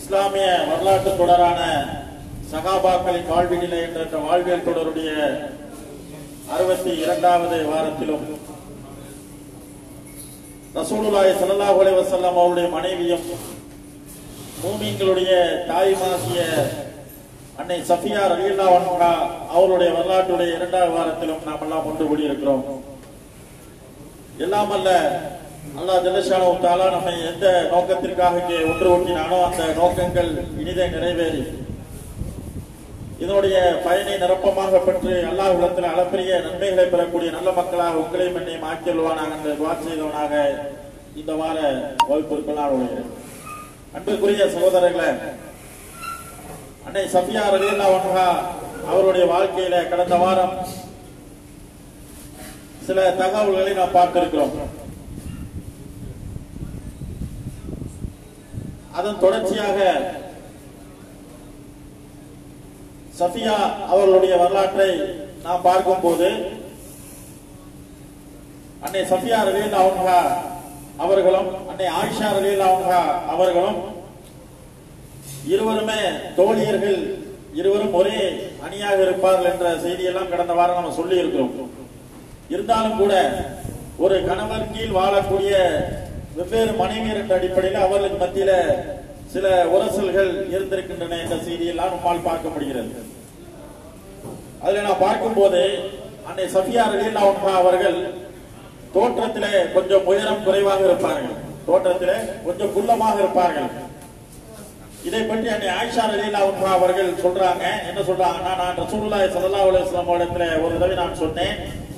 இஸ்லாமிய வரலாற்று தொடரான சகாபாக்களின் வாழ்வினிலை என்ற இந்த வாழ்வியல் தொடருடைய அறுபத்தி இரண்டாவது வாரத்திலும் ரசூலுல்லாஹி ஸல்லல்லாஹு அலைஹி வஸல்லம் அவருடைய மனைவியும் மூமின்களுடைய தாய்மாகிய அன்னை சஃபியா ரலியல்லாஹு அன்ஹா அவருடைய வரலாற்றுடைய இரண்டாவது வாரத்திலும் நாம் எல்லாம் ஒன்று கூடியிருக்கிறோம் எல்லாம் அல்ல அல்லாஹ் ஜல்லஷானு தாலா நம்மை எந்த நோக்கத்திற்காக இங்கே ஒன்று ஊட்டினானோ அந்த நோக்கங்கள் இனிதே நிறைவேறி இதனுடைய பயனை நிரப்பமாக பெற்று அல்லாஹ் உள்ளத்தில் அளப்பரிய நன்மைகளை பெறக்கூடிய நல்ல மக்களாக உங்களையும் என்னையும் ஆக்கியல்வானாக என்று துவா செய்தவனாக இந்த வார வகுப்பிற்கு நான் உழைகிறேன் அன்புக்குரிய சகோதரர்களே அன்னை சஃபியா ரலியல்லா வன்ஹா அவருடைய வாழ்க்கையில கடந்த வாரம் சில தகவல்களை நாம் பார்த்திருக்கிறோம் அதன் தொடர்ச்சியாக சஃபியா அவர்களுடைய வரலாற்றை நாம் பார்க்கும்போது அன்னை சஃபியா ரலீல் அவன்ஹா அவர்களும் அன்னை ஆயிஷா ரலீல் அவன்ஹா அவர்களும் இருவருமே தோழியர்கள் இருவரும் ஒரே அணியாக இருப்பார்கள் என்ற செய்தியெல்லாம் கடந்த வாரம் நம்ம சொல்லி இருக்கிறோம் இருந்தாலும் கூட ஒரு கணவர் கீழ் வாழக்கூடிய வெவ்வேறு மனைவியர் என்ற அடிப்படையில் அவர்களுக்கு மத்தியில சில உரசல்கள் இருந்திருக்கின்றன என்ற செய்தியெல்லாம் நம்மால் பார்க்க முடிகிறது அதுல நான் பார்க்கும்போது அன்னை சஃபியா ரலீல் அவர்கள் தோற்றத்திலே கொஞ்சம் உயரம் குறைவாக இருப்பார்கள் தோற்றத்திலே கொஞ்சம் குள்ளமாக இருப்பார்கள் இதை பற்றி அன்னை ஆயிஷா ரலீலா அவர்கள் சொல்றாங்க என்ன சொல்றாங்கன்னா நான் ரசூலுல்லாஹி ஸல்லல்லாஹு அலைஹி வஸல்லம் இடத்துல ஒரு தடவை நான் சொன்னேன்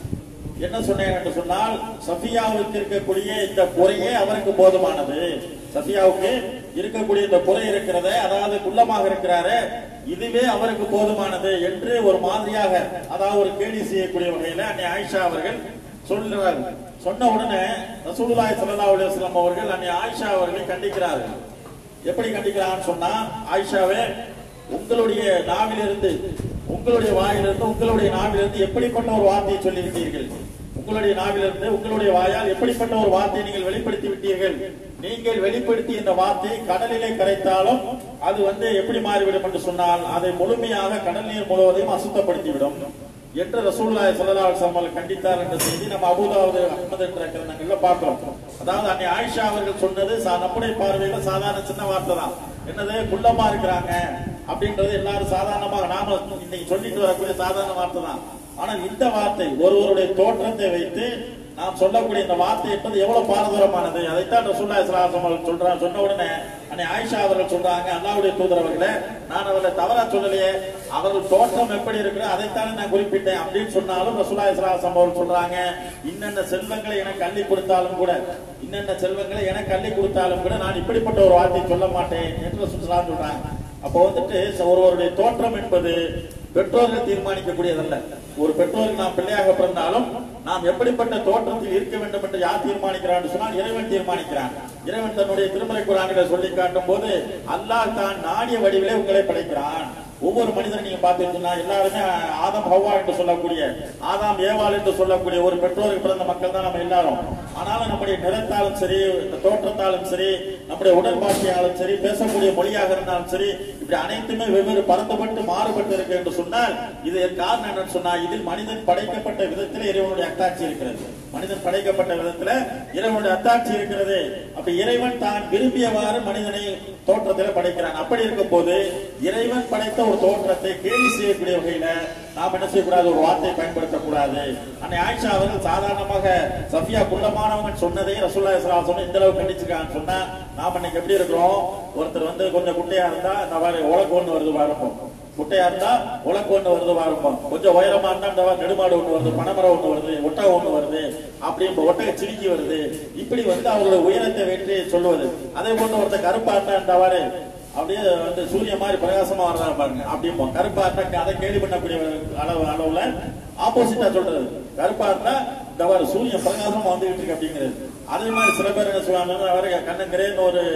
என்ன சொன்னேன் என்று சொன்னால் சஃபியாவுக்கு இருக்கக்கூடிய இந்த குறையே அவருக்கு போதுமானது சஃபியாவுக்கு இருக்கக்கூடிய இந்த குறை இருக்கிறதே அதாவது குள்ளமாக இருக்கிறாரு இதுவே அவருக்கு போதுமானது என்று ஒரு மாதிரியாக அதாவது ஒரு கேலி செய்யக்கூடிய வகையில அன்னை ஆயிஷா அவர்கள் சொல்றாரு சொன்ன உடனே ரசூலுல்லாஹி ஸல்லல்லாஹு அலைஹி வஸல்லம் அவர்கள் அன்னை ஆயிஷா அவர்களை கண்டிக்கிறார்கள் எப்படி கண்டிக்கிறான்னு சொன்னா ஆயிஷாவே உங்களுடைய நாவிலிருந்து உங்களுடைய வாயிலிருந்து உங்களுடைய நாவிலிருந்து எப்படிப்பட்ட ஒரு வார்த்தையை சொல்லிவிட்டீர்கள் உங்களுடைய நாவிலிருந்து உங்களுடைய வாயால் எப்படிப்பட்ட ஒரு வார்த்தையை நீங்கள் வெளிப்படுத்தி விட்டீர்கள் நீங்கள் வெளிப்படுத்தி இந்த வார்த்தையை கடலிலே கரைத்தாலும் அது வந்து எப்படி மாறிவிடும் என்று சொன்னால் அதை முழுமையாக கடல் நீர் முழுவதையும் அசுத்தப்படுத்திவிடும் என்று ரசூலுல்லாஹி ஸல்லல்லாஹு அலைஹி வஸல்லம் கண்டித்தார் என்ற செய்தி நம்ம அபூதாவுது அஹ்மத் என்ற கிரந்தங்கள்ல பார்க்கிறோம் அதாவது அன்னை ஆயிஷா அவர்கள் சொன்னது சா- நம்முடைய பார்வையில சாதாரண சின்ன வார்த்தை தான் என்னது குள்ளமா இருக்கிறாங்க அப்படின்றது எல்லாரும் சாதாரணமாக நாம இன்னைக்கு சொல்லிட்டு வரக்கூடிய சாதாரண வார்த்தை தான் ஆனால் இந்த வார்த்தை ஒருவருடைய தோற்றத்தை வைத்து நாம் சொல்லக்கூடிய இந்த வார்த்தை என்பது எவ்வளவு பாரதூரமானது அதைத்தான் ரசூல்லா இஸ்லாம் அவர்கள் சொல்றாங்க சொன்ன உடனே அன்னை ஆயிஷா அவர்கள் சொல்றாங்க அல்லாவுடைய தூதர் அவர்களே நான் அவர்களை தவறா சொல்லலையே அவர்கள் தோற்றம் எப்படி இருக்கிறோ அதைத்தானே நான் குறிப்பிட்டேன் அப்படின்னு சொன்னாலும் ரசூல்லா இஸ்லாம் அவர்கள் சொல்றாங்க இன்னென்ன செல்வங்களை எனக்கு அள்ளி கொடுத்தாலும் கூட இன்னென்ன செல்வங்களை எனக்கு அள்ளி கொடுத்தாலும் கூட நான் இப்படிப்பட்ட ஒரு வார்த்தை சொல்ல மாட்டேன் என்று ரசூலுல்லாஹ் சொல்றாங்க அப்போ வந்துட்டு ச- ஒருவருடைய தோற்றம் என்பது பெற்றோர்கள் தீர்மானிக்கக்கூடியதல்ல ஒரு பெற்றோருக்கு நாம் பிள்ளையாக பிறந்தாலும் நாம் எப்படிப்பட்ட தோற்றத்தில் இருக்க வேண்டும் என்று யார் தீர்மானிக்கிறான் சொன்னால் இறைவன் தீர்மானிக்கிறான் இறைவன் தன்னுடைய திருமலை குரானில சொல்லி காட்டும் போது அல்லாஹ் தான் நாடிய வடிவிலே உங்களை படைக்கிறான் ஒவ்வொரு மனிதன் நீங்க பார்த்தீங்கன்னா எல்லாருமே ஆதம் ஹவ்வா என்று சொல்லக்கூடிய ஆதாம் ஏவாள் என்று சொல்லக்கூடிய ஒரு பெற்றோருக்கு பிறந்த மக்கள் தான் நம்ம எல்லாரும் ஆனாலும் நம்முடைய நிறத்தாலும் சரி இந்த தோற்றத்தாலும் சரி நம்முடைய உடல் பாஷையாலும் சரி பேசக்கூடிய மொழியாக இருந்தாலும் சரி இப்படி அனைத்துமே வெவ்வேறு பரந்துபட்டு மாறுபட்டு இருக்கு என்று சொன்னால் இது காரணம் என்னன்னு சொன்னா இதில் மனிதன் படைக்கப்பட்ட விதத்தில் இறைவனுடைய அத்தாட்சி இருக்கிறது மனிதன் படைக்கப்பட்ட விதத்துல இறைவனுடைய அத்தாட்சி இருக்கிறது அப்ப இறைவன் தான் விரும்பியவாறு மனிதனை தோற்றத்துல படைக்கிறான் அப்படி இருக்கும் போது இறைவன் படைத்த ஒரு தோற்றத்தை கேலி செய்யக்கூடிய வகையில நாம் என்ன செய்யக்கூடாது ஒரு வார்த்தை பயன்படுத்தக்கூடாது அன்னை ஆயிஷா அவர்கள் சாதாரணமாக சஃபியா குள்ளமானவங்க சொன்னதே ரசூல்லா இஸ்லாம் சொன்ன இந்த அளவுக்கு கண்டிச்சிருக்கான்னு சொன்னா நாம இன்னைக்கு எப்படி இருக்கிறோம் ஒருத்தர் வந்து கொஞ்சம் குட்டையா இருந்தா இந்த மாதிரி உலகம் ஒண்ணு வருது பாருப்போம் குட்டையா இருந்தா உலக்கு ஒண்ணு வருது பாருப்போம் கொஞ்சம் உயரமா இருந்தா இந்த மாதிரி நெடுமாடு ஒண்ணு வருது பனைமரம் ஒண்ணு வருது ஒட்டகம் ஒண்ணு வருது அப்படி இப்ப ஒட்டக சிரிக்கி வருது இப்படி வந்து அவருடைய உயரத்தை வெற்றி சொல்லுவது அதே போன்று ஒருத்தர் கருப்பா இருந்தா இந்த மாதிரி அப்படியே வந்து சூரிய மாதிரி பிரகாசமா வர்றதா பாருங்க அப்படிம்போம் கருப்பா இருந்தா அதை கேள்வி பண்ணக்கூடிய அளவு அளவுல ஆப்போசிட்டா சொல்றது கருப்பா இருந்தா இந்த மாதிரி சூரியன் பிரகாசமா வந்துகிட்டு இருக்கு அப்படிங்கிறது அதே மாதிரி சில பேர் என்ன சொல்லுவாங்க அவரு கண்ணங்கரேன்னு ஒரு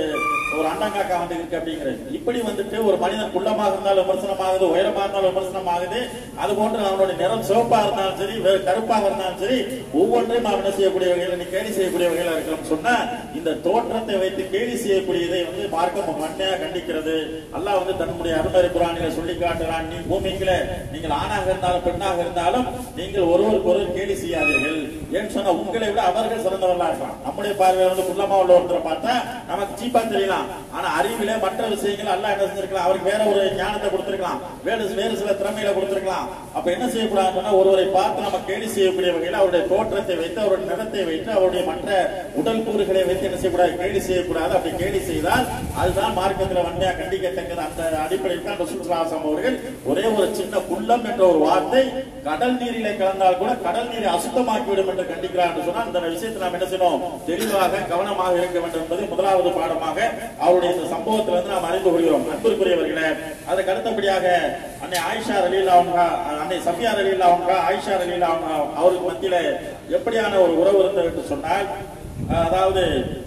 ஒரு அண்டங்காக்கா வந்து இருக்கு அப்படிங்கிறது இப்படி வந்துட்டு ஒரு மனிதன் குள்ளமாக இருந்தாலும் விமர்சனமாகுது உயரமா இருந்தாலும் விமர்சனமாகுது அது போன்று அவனுடைய நிறம் சிவப்பா இருந்தாலும் சரி வேறு கருப்பாக இருந்தாலும் சரி ஒவ்வொன்றையும் அவன் என்ன செய்யக்கூடிய வகையில் நீ கேலி செய்யக்கூடிய வகையில இருக்கலாம் சொன்னா இந்த தோற்றத்தை வைத்து கேலி செய்யக்கூடியதை வந்து மார்க்கம் மண்ணையா கண்டிக்கிறது அல்லாஹ் வந்து தன்னுடைய அருமறை குரானில சொல்லி காட்டுறான் நீ பூமிக்குல நீங்கள் ஆணாக இருந்தாலும் பெண்ணாக இருந்தாலும் நீங்கள் ஒருவருக்கு ஒருவர் கேலி செய்யாதீர்கள் ஏன்னு சொன்னா உங்களை விட அவர்கள் சிறந்தவர்களா இருக்கலாம் நம்முடைய பார்வையில வந்து குள்ளமா உள்ள ஒருத்தரை பார்த்தா நமக்கு சீப்பா தெரியலாம் ஆனா அறிவிலே மற்ற விஷயங்கள் அல்லாஹ் என்ன செஞ்சிருக்கலாம் அவருக்கு வேற ஒரு ஞானத்தை கொடுத்திருக்கலாம் வேறு வேறு சில திறமையில கொடுத்திருக்கலாம் அப்ப என்ன செய்யக்கூடாதுன்னு சொன்னா ஒருவரை பார்த்து நம்ம கேலி செய்யக்கூடிய வகையில் அவருடைய தோற்றத்தை வைத்து அவருடைய நிறத்தை வைத்து அவருடைய மற்ற உடல் கூறுகளை வைத்து என்ன செய்யக்கூடாது கேலி செய்யக்கூடாது அப்படி கேலி செய்தால் அதுதான் மார்க்கத்தில் வன்மையா கண்டிக்கத்தக்கது அந்த அடிப்படையில் தான் ரசூல் ஸல்லல்லாஹு அவர்கள் ஒரே ஒரு சின்ன குள்ளம் என்ற ஒரு வார்த்தை கடல் நீரிலே கலந்தால் கூட கடல் நீரை அசுத்தமாக்கிவிடும் என்று கண்டிக்கிறார் என்று சொன்னால் இந்த விஷயத்தை நாம் என்ன செய்யணும் தெளிவாக கவனமாக இருக்க வேண்டும் என்பது முதலாவது பாடமாக அவருடைய இந்த சம்பவத்தில் வந்து நாம் அறிந்து கொள்கிறோம் அன்பிற்குரியவர்களே அதுக்கு அடுத்தபடியாக அன்னை ஆயிஷா ரலீலா அவங்க அன்னை சஃபியா ரலீலா அவங்க ஆயிஷா ரலீலா அவங்க அவருக்கு மத்தியில எப்படியான ஒரு உறவு இருந்தது என்று சொன்னால் அதாவது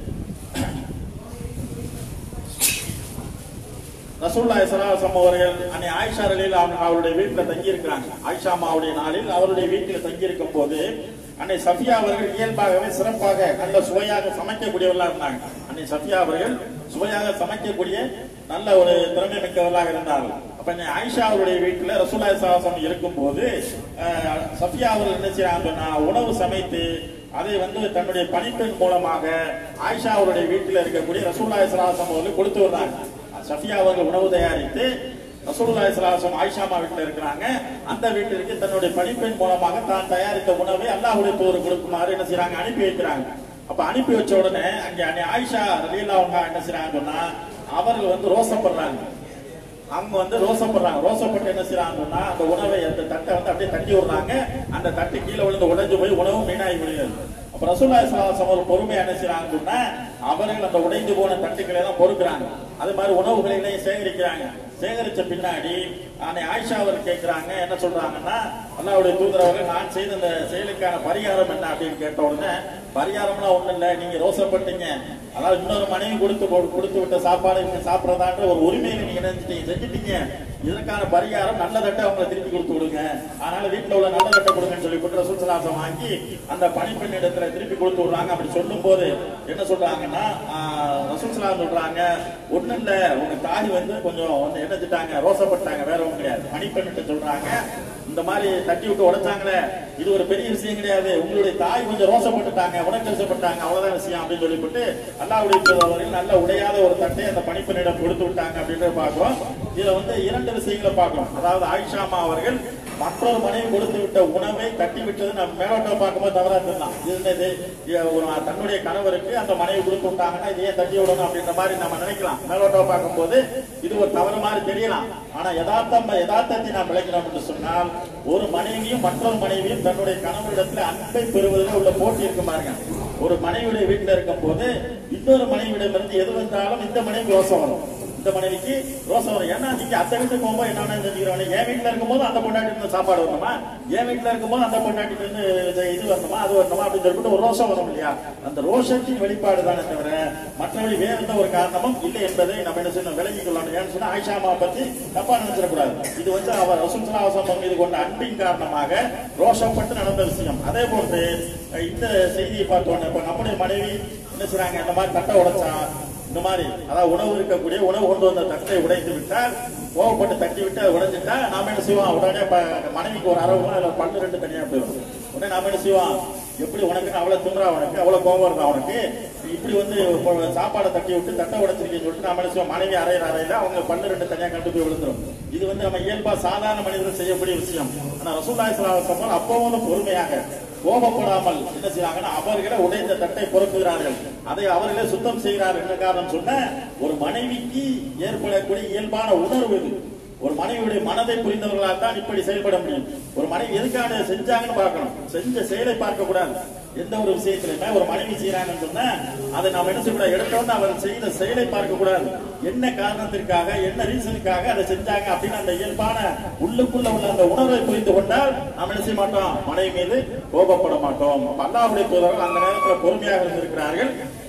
ரசூல்லாய் சலாசம் அவர்கள் அன்னை ஆயிஷா ரலீலா அவங்க அவருடைய வீட்டில் தங்கி இருக்கிறாங்க ஆயிஷா அம்மாவுடைய நாளில் அவருடைய வீட்டில் தங்கி இருக்கும் போது அன்னை சஃபியா அவர்கள் இயல்பாகவே சிறப்பாக நல்ல சுவையாக சமைக்கக்கூடியவர்களா இருந்தாங்க அன்னை சஃபியா அவர்கள் சுவையாக சமைக்கக்கூடிய நல்ல ஒரு திறமை மிக்கவர்களாக இருந்தார்கள் அப்ப அன்னை ஆயிஷா அவருடைய வீட்டில் ரசூல்லாய் சலாசம் இருக்கும்போது அஹ், சஃபியா அவர்கள் என்ன செய்யறாங்கன்னா உணவு சமைத்து அதை வந்து தன்னுடைய பணிப்பெண் மூலமாக ஆயிஷா அவருடைய வீட்டில் இருக்கக்கூடிய ரசூல்லாய் சலாசம் அவர்கள் கொடுத்து வர்றாங்க சஃபியா அவர்கள் உணவு தயாரித்து ரசூலுல்லாஹி ஸல்லல்லாஹு அலைஹி ஆயிஷாமா வீட்டில் இருக்கிறாங்க அந்த வீட்டிற்கு தன்னுடைய பணிப்பெண் மூலமாக தான் தயாரித்த உணவை அல்லாஹ்வுடைய தூதர் கொடுக்குமாறு என்ன செய்றாங்க அனுப்பி வைக்கிறாங்க அப்ப அனுப்பி வச்ச உடனே அங்க அன்னை ஆயிஷா ரலியல்லாஹு அவங்க என்ன செய்றாங்க சொன்னா அவர்கள் வந்து ரோசப்படுறாங்க அவங்க வந்து ரோசப்படுறாங்க ரோசப்பட்டு என்ன செய்யறாங்கன்னா அந்த உணவை அந்த தட்டை வந்து அப்படியே தட்டி விடுறாங்க அந்த தட்டு கீழே விழுந்து உடைஞ்சு போய் உணவு மீனாகி விடுகிறது அப்ப ரசூல்லாய் சலாசம் ஒரு பொறுமை என்ன செய்யறாங்கன்னு சொன்னா அவர்கள் அந்த உடைந்து போன தட்டுக்களை எல்லாம் பொறுக்கிறாங்க அது மாதிரி உணவுகளையும் சேகரிக்கிறாங்க சேகரிச்ச பின்னாடி அன்னை ஆயிஷா அவர் கேட்கிறாங்க என்ன சொல்றாங்கன்னா அல்லாவுடைய தூதர் அவர்கள் நான் செய்த அந்த செயலுக்கான பரிகாரம் என்ன அப்படின்னு கேட்ட உடனே பரிகாரம்லாம் ஒண்ணும் இல்ல நீங்க ரோசப்பட்டீங்க அதாவது இன்னொரு மனைவி கொடுத்து போ- கொடுத்து விட்ட சாப்பாடு நீங்க சாப்பிடறதான்ற ஒரு உரிமையில நீங்க நினைச்சிட்டீங்க செஞ்சுட்டீங்க இதற்கான பரிகாரம் நல்ல தட்டை அவங்களை திருப்பி கொடுத்து விடுங்க அதனால வீட்டுல உள்ள நல்ல தட்டை கொடுங்கன்னு சொல்லி கொடுத்து ரசூல் வாங்கி அந்த பணிப்பெண் இடத்துல திருப்பி கொடுத்து விடுறாங்க அப்படி சொல்லும் போது என்ன சொல்றாங்கன்னா ரசூல் சலாம் சொல்றாங்க ஒண்ணும் இல்ல உங்க தாய் வந்து கொஞ்சம் வந்து என்ன செஞ்சுட்டாங்க ரோசப்பட்டாங்க வேற ஒண்ணும் கிடையாது பணிப்பெண்ணிட்ட சொல்றாங்க இந்த மாதிரி தட்டி விட்டு உடைச்சாங்களே இது ஒரு பெரிய விஷயம் கிடையாது உங்களுடைய தாய் கொஞ்சம் ரோசப்பட்டுட்டாங்க உடற்கரிசப்பட்டாங்க அவ்வளவுதான் விஷயம் அப்படின்னு சொல்லிவிட்டு அல்லாவுடைய தூதர்கள் நல்ல உடையாத ஒரு தட்டை அந்த பணிப்பெண்ணிடம் கொடுத்து விட்டாங்க அப்படின்றத பார்க்கிறோம் இதுல வந்து இரண்டு விஷயங்களை பார்க்கிறோம் அதாவது ஆயிஷாமா அவர்கள் மற்றொரு மனைவி கொடுத்து விட்ட உணவை தட்டி விட்டது நம்ம மேலோட்டம் பார்க்கும்போது தவறா இருந்தான் இது என்னது? இது ஒரு தன்னுடைய கணவருக்கு அந்த மனைவி கொடுத்து விட்டாங்கன்னா இது ஏன் தட்டி விடணும் அப்படின்ற மாதிரி நம்ம நினைக்கலாம் மேலோட்டம் பார்க்கும்போது இது ஒரு தவறு மாதிரி தெரியலாம் ஆனா யதார்த்தம் யதார்த்தத்தை நாம் விளக்கிறோம் என்று சொன்னால் ஒரு மனைவியும் மற்றொரு மனைவியும் தன்னுடைய கணவரிடத்துல அன்பை பெறுவதில் உள்ள போட்டி இருக்கு பாருங்க ஒரு மனைவியுடைய வீட்டுல இருக்கும் போது இன்னொரு மனைவியிடமிருந்து எது வந்தாலும் இந்த மனைவி ரோசம் வரும் இந்த மனைவிக்கு ரோசம் வரும் ஏன்னா நீங்க அத்தை வீட்டுக்கு போகும்போது என்ன வேணாலும் செஞ்சுக்கிறோம் என் வீட்டுல இருக்கும்போது அந்த பொண்டாட்டி இருந்து சாப்பாடு வரணுமா என் வீட்டுல இருக்கும்போது அந்த பொண்டாட்டி இருந்து இது- இது வரணுமா அது வரணுமா அப்படின்னு சொல்லிட்டு ஒரு ரோஷம் வரும் இல்லையா அந்த ரோஷத்தின் வெளிப்பாடு தானே தவிர மற்றபடி வேற எந்த ஒரு காரணமும் இல்லை என்பதை நம்ம என்ன செய்யணும் விளங்கிக் கொள்ளணும் ஏன்னு சொன்னா ஆயிஷா அம்மாவை பத்தி தப்பா நினைச்சிடக்கூடாது இது வந்து அவர் ரசூல் சலாஹம் மீது கொண்ட அன்பின் காரணமாக ரோஷப்பட்டு நடந்த விஷயம் அதே போன்று அஹ், இந்த செய்தியை பார்த்தோன்னே இப்ப நம்முடைய மனைவி என்ன செய்றாங்க இந்த மாதிரி தட்டை உடைச்சா இந்த மாதிரி அதாவது உணவு இருக்கக்கூடிய உணவு கொண்டு வந்த தட்டை உடைத்து விட்டால் கோவப்பட்டு தட்டி விட்டு அதை உடைஞ்சிட்டா நாம என்ன செய்வோம் உடனே ப- மனைவிக்கு ஒரு அரவு அதுல பல்லு ரெண்டு தனியா போயிடும் உடனே நாம என்ன செய்வோம் எப்படி உனக்கு அவ்வளவு திமுறா உனக்கு அவ்வளவு கோபம் இருக்கா உனக்கு இப்படி வந்து இப்போ சாப்பாடை தட்டி விட்டு தட்டை உடைச்சிருக்கீங்கன்னு சொல்லிட்டு நாம என்ன செய்வோம் மனைவி அறையிற அறையில அவங்க பல்லு ரெண்டு தனியா கண்டு போய் விழுந்துரும் இது வந்து நம்ம இயல்பா சாதாரண மனிதர்கள் செய்யக்கூடிய விஷயம் ஆனா ரசூல்லாய் சலாஹம் அப்பவும் பொறுமையாக கோபப்படாமல் என்ன செய்றாங்கன்னா அவர்களே உடைந்த தட்டை பொறுப்புகிறார்கள் அதை அவர்களே சுத்தம் செய்கிறார்கள் என்ன காரணம் சொன்ன ஒரு மனைவிக்கு ஏற்படக்கூடிய இயல்பான உணர்வு இது ஒரு மனைவியுடைய மனதை புரிந்தவர்களால் தான் இப்படி செயல்பட முடியும் ஒரு மனைவி எதுக்காக இதை செஞ்சாங்கன்னு பார்க்கணும் செஞ்ச செயலை பார்க்க கூடாது எந்த ஒரு விஷயத்திலுமே ஒரு மனைவி செய்யறாங்கன்னு சொன்னா அதை நாம் என்ன செய்யக்கூடாது எடுத்த உடனே அவர் செய்த செயலை பார்க்க கூடாது என்ன காரணத்திற்காக என்ன ரீசனுக்காக அதை செஞ்சாங்க அப்படின்னு அந்த இயல்பான உள்ளுக்குள்ள உள்ள அந்த உணர்வை புரிந்து கொண்டால் நாம் என்ன செய்ய மாட்டோம் மனைவி மீது கோபப்பட மாட்டோம் அப்ப அல்லாஹ்வுடைய தூதர்கள் அந்த நேரத்தில் பொறுமையாக இருந்திருக்கிறார்கள்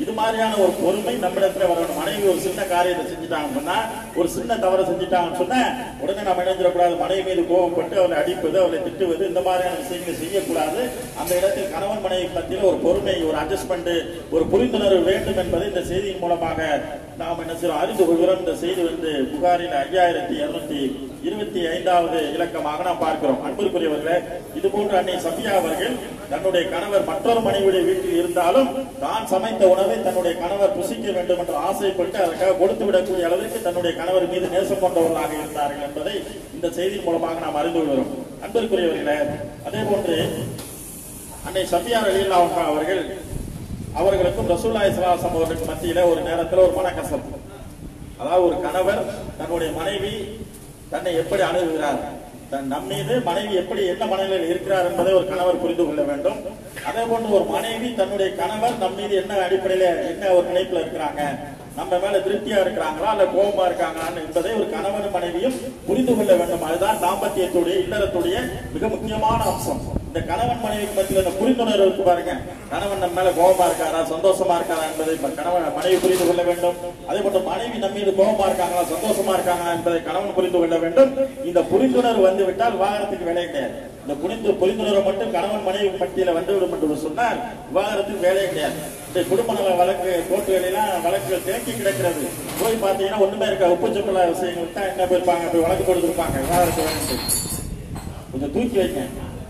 இது மாதிரியான ஒரு பொறுமை நம்மிடத்துல வரணும் மனைவி ஒரு சின்ன காரியத்தை செஞ்சுட்டாங்கன்னு சொன்னா ஒரு சின்ன தவறை செஞ்சுட்டாங்கன்னு சொன்னா உடனே நம்ம இணைஞ்சிடக்கூடாது மனைவி மீது கோபப்பட்டு அவளை அடிப்பது அவளை திட்டுவது இந்த மாதிரியான விஷயங்களை செய்யக்கூடாது அந்த இடத்தில் கணவன் மனைவி மத்தியில் ஒரு பொறுமை ஒரு அட்ஜஸ்ட்மெண்ட் ஒரு புரிந்துணர்வு வேண்டும் என்பதை இந்த செய்தியின் மூலமாக நாம் என்ன செய்யறோம் அறிந்து கொள்கிறோம் இந்த செய்தி வந்து புகாரில் ஐயாயிரத்தி இருநூத்தி இருபத்தி ஐந்தாவது இலக்கமாக நாம் பார்க்கிறோம் அன்பிற்குரியவர்களே இது போன்ற அன்னை சபியா அவர்கள் தன்னுடைய கணவர் மற்றொரு மனைவியுடைய வீட்டில் இருந்தாலும் தான் சமைத்த உணவை தன்னுடைய கணவர் புசிக்க வேண்டும் என்று ஆசைப்பட்டு அதற்காக கொடுத்து விடக்கூடிய அளவிற்கு தன்னுடைய கணவர் மீது நேசம் கொண்டவர்களாக இருந்தார்கள் என்பதை இந்த செய்தியின் மூலமாக நாம் அறிந்து கொள்கிறோம் அன்பிற்குரியவர்களே அதே போன்று அன்னை சபியா அலில்லா அவர்கள் அவர்களுக்கும் ரசூல்லாய் சலாசம் அவர்களுக்கு மத்தியில ஒரு நேரத்தில் ஒரு மனக்கசப்பு அதாவது ஒரு கணவர் தன்னுடைய மனைவி தன்னை எப்படி அணுகுகிறார் தன் நம் மீது மனைவி எப்படி என்ன மனநிலையில் இருக்கிறார் என்பதை ஒரு கணவர் புரிந்து கொள்ள வேண்டும் அதே போன்று ஒரு மனைவி தன்னுடைய கணவர் நம் மீது என்ன அடிப்படையில என்ன ஒரு நினைப்புல இருக்கிறாங்க நம்ம மேல திருப்தியா இருக்கிறாங்களா இல்ல கோபமா இருக்காங்களான்னு என்பதை ஒரு கணவன் மனைவியும் புரிந்து கொள்ள வேண்டும் அதுதான் தாம்பத்தியத்துடைய இல்லறத்துடைய மிக முக்கியமான அம்சம் இந்த கணவன் மனைவிக்கு மத்தியில் இந்த புரிந்துணர்வு இருக்கு பாருங்க கணவன் நம்ம மேல கோபமா இருக்காரா சந்தோஷமா இருக்காரா என்பதை இப்ப கணவன் மனைவி புரிந்து கொள்ள வேண்டும் அதே போன்று மனைவி நம்ம மீது கோபமா இருக்காங்களா சந்தோஷமா இருக்காங்களா என்பதை கணவன் புரிந்து கொள்ள வேண்டும் இந்த புரிந்துணர்வு வந்து விட்டால் விவாகரத்துக்கு வேலை கிடையாது இந்த புரிந்து புரிந்துணர்வு மட்டும் கணவன் மனைவி மத்தியில வந்துவிடும் என்று சொன்னால் விவாகரத்துக்கு வேலையே கிடையாது இந்த குடும்ப நல வழக்கு கோர்ட்டுகளெல்லாம் வழக்குகள் தேக்கி கிடக்கிறது போய் பார்த்தீங்கன்னா ஒண்ணுமே இருக்கா உப்பு சப்பலா விஷயங்கள் தான் என்ன போயிருப்பாங்க போய் வழக்கு கொடுத்துருப்பாங்க விவாகரத்து வேணும் கொஞ்சம் தூக்கி வைங்க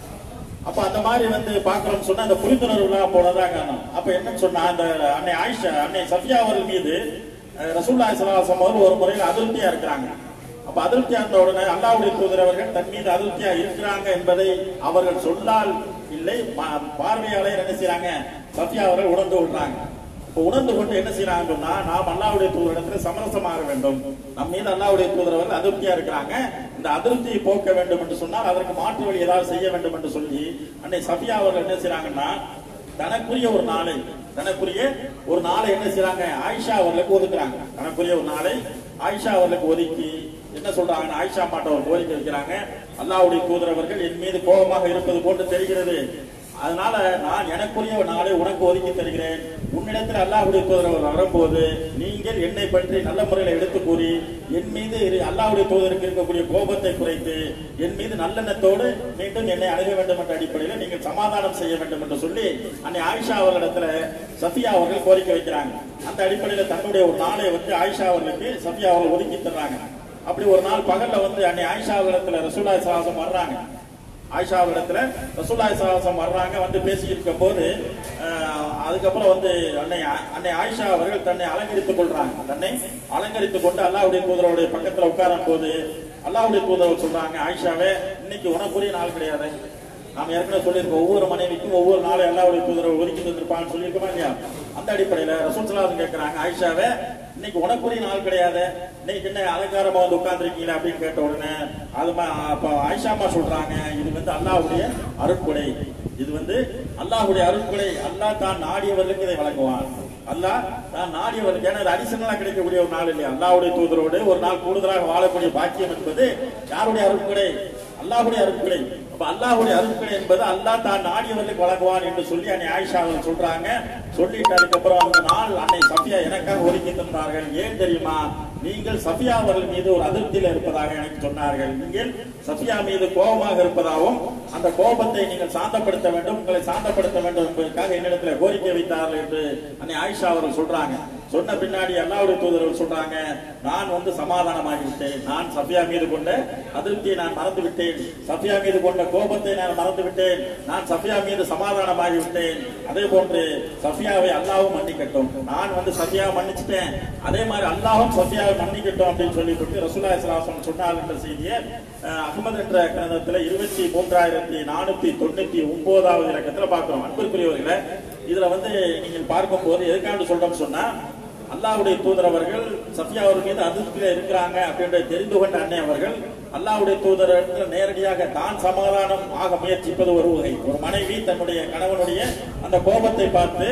அப்ப அந்த மாதிரி வந்து பாக்குறோம்னு சொன்னா அந்த புரிந்துணர்வுலாம் போனதான் காரணம் அப்ப என்னன்னு சொன்னா அந்த அன்னை ஆயிஷா அன்னை சஃபியா அவர்கள் மீது அஹ், ரசூலுல்லாஹி ஸல்லல்லாஹு அலைஹி வஸல்லம் அவர்கள் ஒரு முறையில் அதிருப்தியா இருக்கிறாங்க அப்ப அதிருப்தியா இருந்த உடனே அல்லாஹ்வுடைய தூதர் அவர்கள் தன் மீது அதிருப்தியா இருக்கிறாங்க என்பதை அவர்கள் சொல்லால் இல்லை பா- பார்வையாளர் என்ன செய்றாங்க சஃபியா அவர்கள் உணர்ந்து கொள்றாங்க இப்ப உணர்ந்து கொண்டு என்ன செய்யறாங்க சொன்னா நாம் அல்லாவுடைய தூதரிடத்துல சமரசமாக வேண்டும் நம்ம மீது அல்லாவுடைய தூதர் வந்து அதிருப்தியா இருக்கிறாங்க இந்த அதிருப்தியை போக்க வேண்டும் என்று சொன்னால் அதற்கு மாற்று வழி ஏதாவது செய்ய வேண்டும் என்று சொல்லி அன்னை சஃபியா அவர்கள் என்ன செய்றாங்கன்னா தனக்குரிய ஒரு நாளை தனக்குரிய ஒரு நாளை என்ன செய்றாங்க ஆயிஷா அவர்களுக்கு ஒதுக்குறாங்க தனக்குரிய ஒரு நாளை ஆயிஷா அவர்களுக்கு ஒதுக்கி என்ன சொல்றாங்கன்னா ஆயிஷா மாட்ட ஒரு கோரிக்கை வைக்கிறாங்க அல்லாவுடைய தூதர் அவர்கள் என் மீது கோபமாக இருப்பது போன்று தெரிகிறது அதனால நான் எனக்குரிய ஒரு நாளை உனக்கு ஒதுக்கி தருகிறேன் உன்னிடத்தில் அல்லாஹ்வுடைய தூதர் வரும்போது நீங்கள் என்னை பற்றி நல்ல முறையில் எடுத்து கூறி என் மீது இரு- அல்லாஹ்வுடைய தூதருக்கு இருக்கக்கூடிய கோபத்தை குறைத்து என் மீது நல்லெண்ணத்தோடு மீண்டும் என்னை அணுக வேண்டும் என்ற அடிப்படையில் நீங்கள் சமாதானம் செய்ய வேண்டும் என்று சொல்லி அன்னை ஆயிஷா அவர்களிடத்துல சஃபியா அவர்கள் கோரிக்கை வைக்கிறாங்க அந்த அடிப்படையில் தன்னுடைய ஒரு நாளை வந்து ஆயிஷா அவர்களுக்கு சஃபியா அவர்கள் ஒதுக்கி தர்றாங்க அப்படி ஒரு நாள் பகல்ல வந்து அன்னை ஆயிஷா அவர்களிடத்துல ரசூலா சாசம் வர்றாங்க ஆயிஷா இடத்துல ரசூல்லாய் சலாசம் வர்றாங்க வந்து பேசிக்கிட்டு இருக்கும்போது அஹ், அதுக்கப்புறம் வந்து அன்னை அன்னை ஆயிஷா அவர்கள் தன்னை அலங்கரித்துக் கொள்றாங்க தன்னை அலங்கரித்துக் கொண்டு அல்லாஹ்வுடைய தூதருடைய பக்கத்துல உட்காரும் போது அல்லாஹ்வுடைய தூதர் சொல்றாங்க ஆயிஷாவே இன்னைக்கு உனக்குரிய நாள் கிடையாது நாம ஏற்கனவே சொல்லியிருக்கோம் ஒவ்வொரு மனைவிக்கும் ஒவ்வொரு நாளும் அல்லாஹ்வுடைய தூதர் ஒதுக்கி தந்திருப்பான்னு சொல்லியிருக்கோமா இல்லையா அந்த அடிப்படையில ரசூல் சலாசம் கேட்கிறாங்க ஆயிஷாவே இன்னைக்கு உனக்குரிய நாள் கிடையாது இன்னைக்கு என்ன அலங்காரமா வந்து உட்கார்ந்துருக்கீங்களா அப்படின்னு கேட்ட உடனே அது ம- அப்ப ஆயிஷாமா சொல்றாங்க இது வந்து அல்லாஹ்வுடைய அருட்கொடை இது வந்து அல்லாஹ்வுடைய அருட்கொடை அல்லாஹ் தான் நாடியவர்களுக்கு இதை வழங்குவான் அல்லாஹ் தான் நாடியவர்களுக்கு ஏன்னா இது அடிஷனலா கிடைக்கக்கூடிய ஒரு நாள் இல்லையா அல்லாஹ்வுடைய தூதரோடு ஒரு நாள் கூடுதலாக வாழக்கூடிய பாக்கியம் என்பது யாருடைய அருட்கொடை அல்லாஹ்வுடைய அருட்கொடை அப்ப அல்லாஹ்வுடைய அருட்கொடை என்பது அல்லாஹ் தான் நாடியவர்களுக்கு வழங்குவான் என்று சொல்லி அன்னை ஆயிஷா அவர்கள் சொல்றாங்க சொல்லிட்டு அதுக்கப்புறம் அந்த நாள் அன்னை சஃபியா எனக்காக ஒதுக்கி தந்தார்கள் ஏன் தெரியுமா நீங்கள் சஃபியா அவர்கள் மீது ஒரு அதிருப்தியில் இருப்பதாக எனக்கு சொன்னார்கள் நீங்கள் சஃபியா மீது கோபமாக இருப்பதாகவும் அந்த கோபத்தை நீங்கள் சாந்தப்படுத்த வேண்டும் உங்களை சாந்தப்படுத்த வேண்டும் என்பதற்காக என்னிடத்தில் கோரிக்கை வைத்தார்கள் என்று அன்னை ஆயிஷா அவர்கள் சொல்றாங்க சொன்ன பின்னாடி அல்லாவுடைய தூதர்கள் சொல்றாங்க நான் வந்து சமாதானமாகி விட்டேன் நான் சஃபியா மீது கொண்ட அதிருப்தியை நான் மறந்து விட்டேன் சஃபியா மீது கொண்ட கோபத்தை நான் மறந்து விட்டேன் நான் சஃபியா மீது சமாதானமாகி விட்டேன் அதே போன்று சஃபியாவை அல்லாவும் மன்னிக்கட்டும் நான் வந்து சஃபியாவை மன்னிச்சிட்டேன் அதே மாதிரி அல்லாவும் சஃபியாவை மன்னிக்கட்டும் அப்படின்னு சொல்லிவிட்டு ரசூலா இஸ்லாசன் சொன்னார் என்ற செய்தியை அஹ், அகமது என்ற கிரந்தத்துல இருபத்தி மூன்றாயிரத்தி நானூத்தி தொண்ணூத்தி ஒன்பதாவது இலக்கத்துல பார்க்கிறோம் அன்பிற்குரியவர்களே இதுல வந்து நீங்கள் பார்க்கும்போது எதுக்காண்டு சொல்றோம்னு சொன்னா அல்லாஹ்வுடைய தூதர் அவர்கள் சஃபியா அவர் மீது அதிருப்தியில இருக்கிறாங்க அப்படின்றத தெரிந்து கொண்ட அன்னை அவர்கள் அல்லாஹ்வுடைய தூதர் நேரடியாக தான் சமாதானம் ஆக முயற்சிப்பது ஒரு வகை ஒரு மனைவி தன்னுடைய கணவனுடைய அந்த கோபத்தை பார்த்து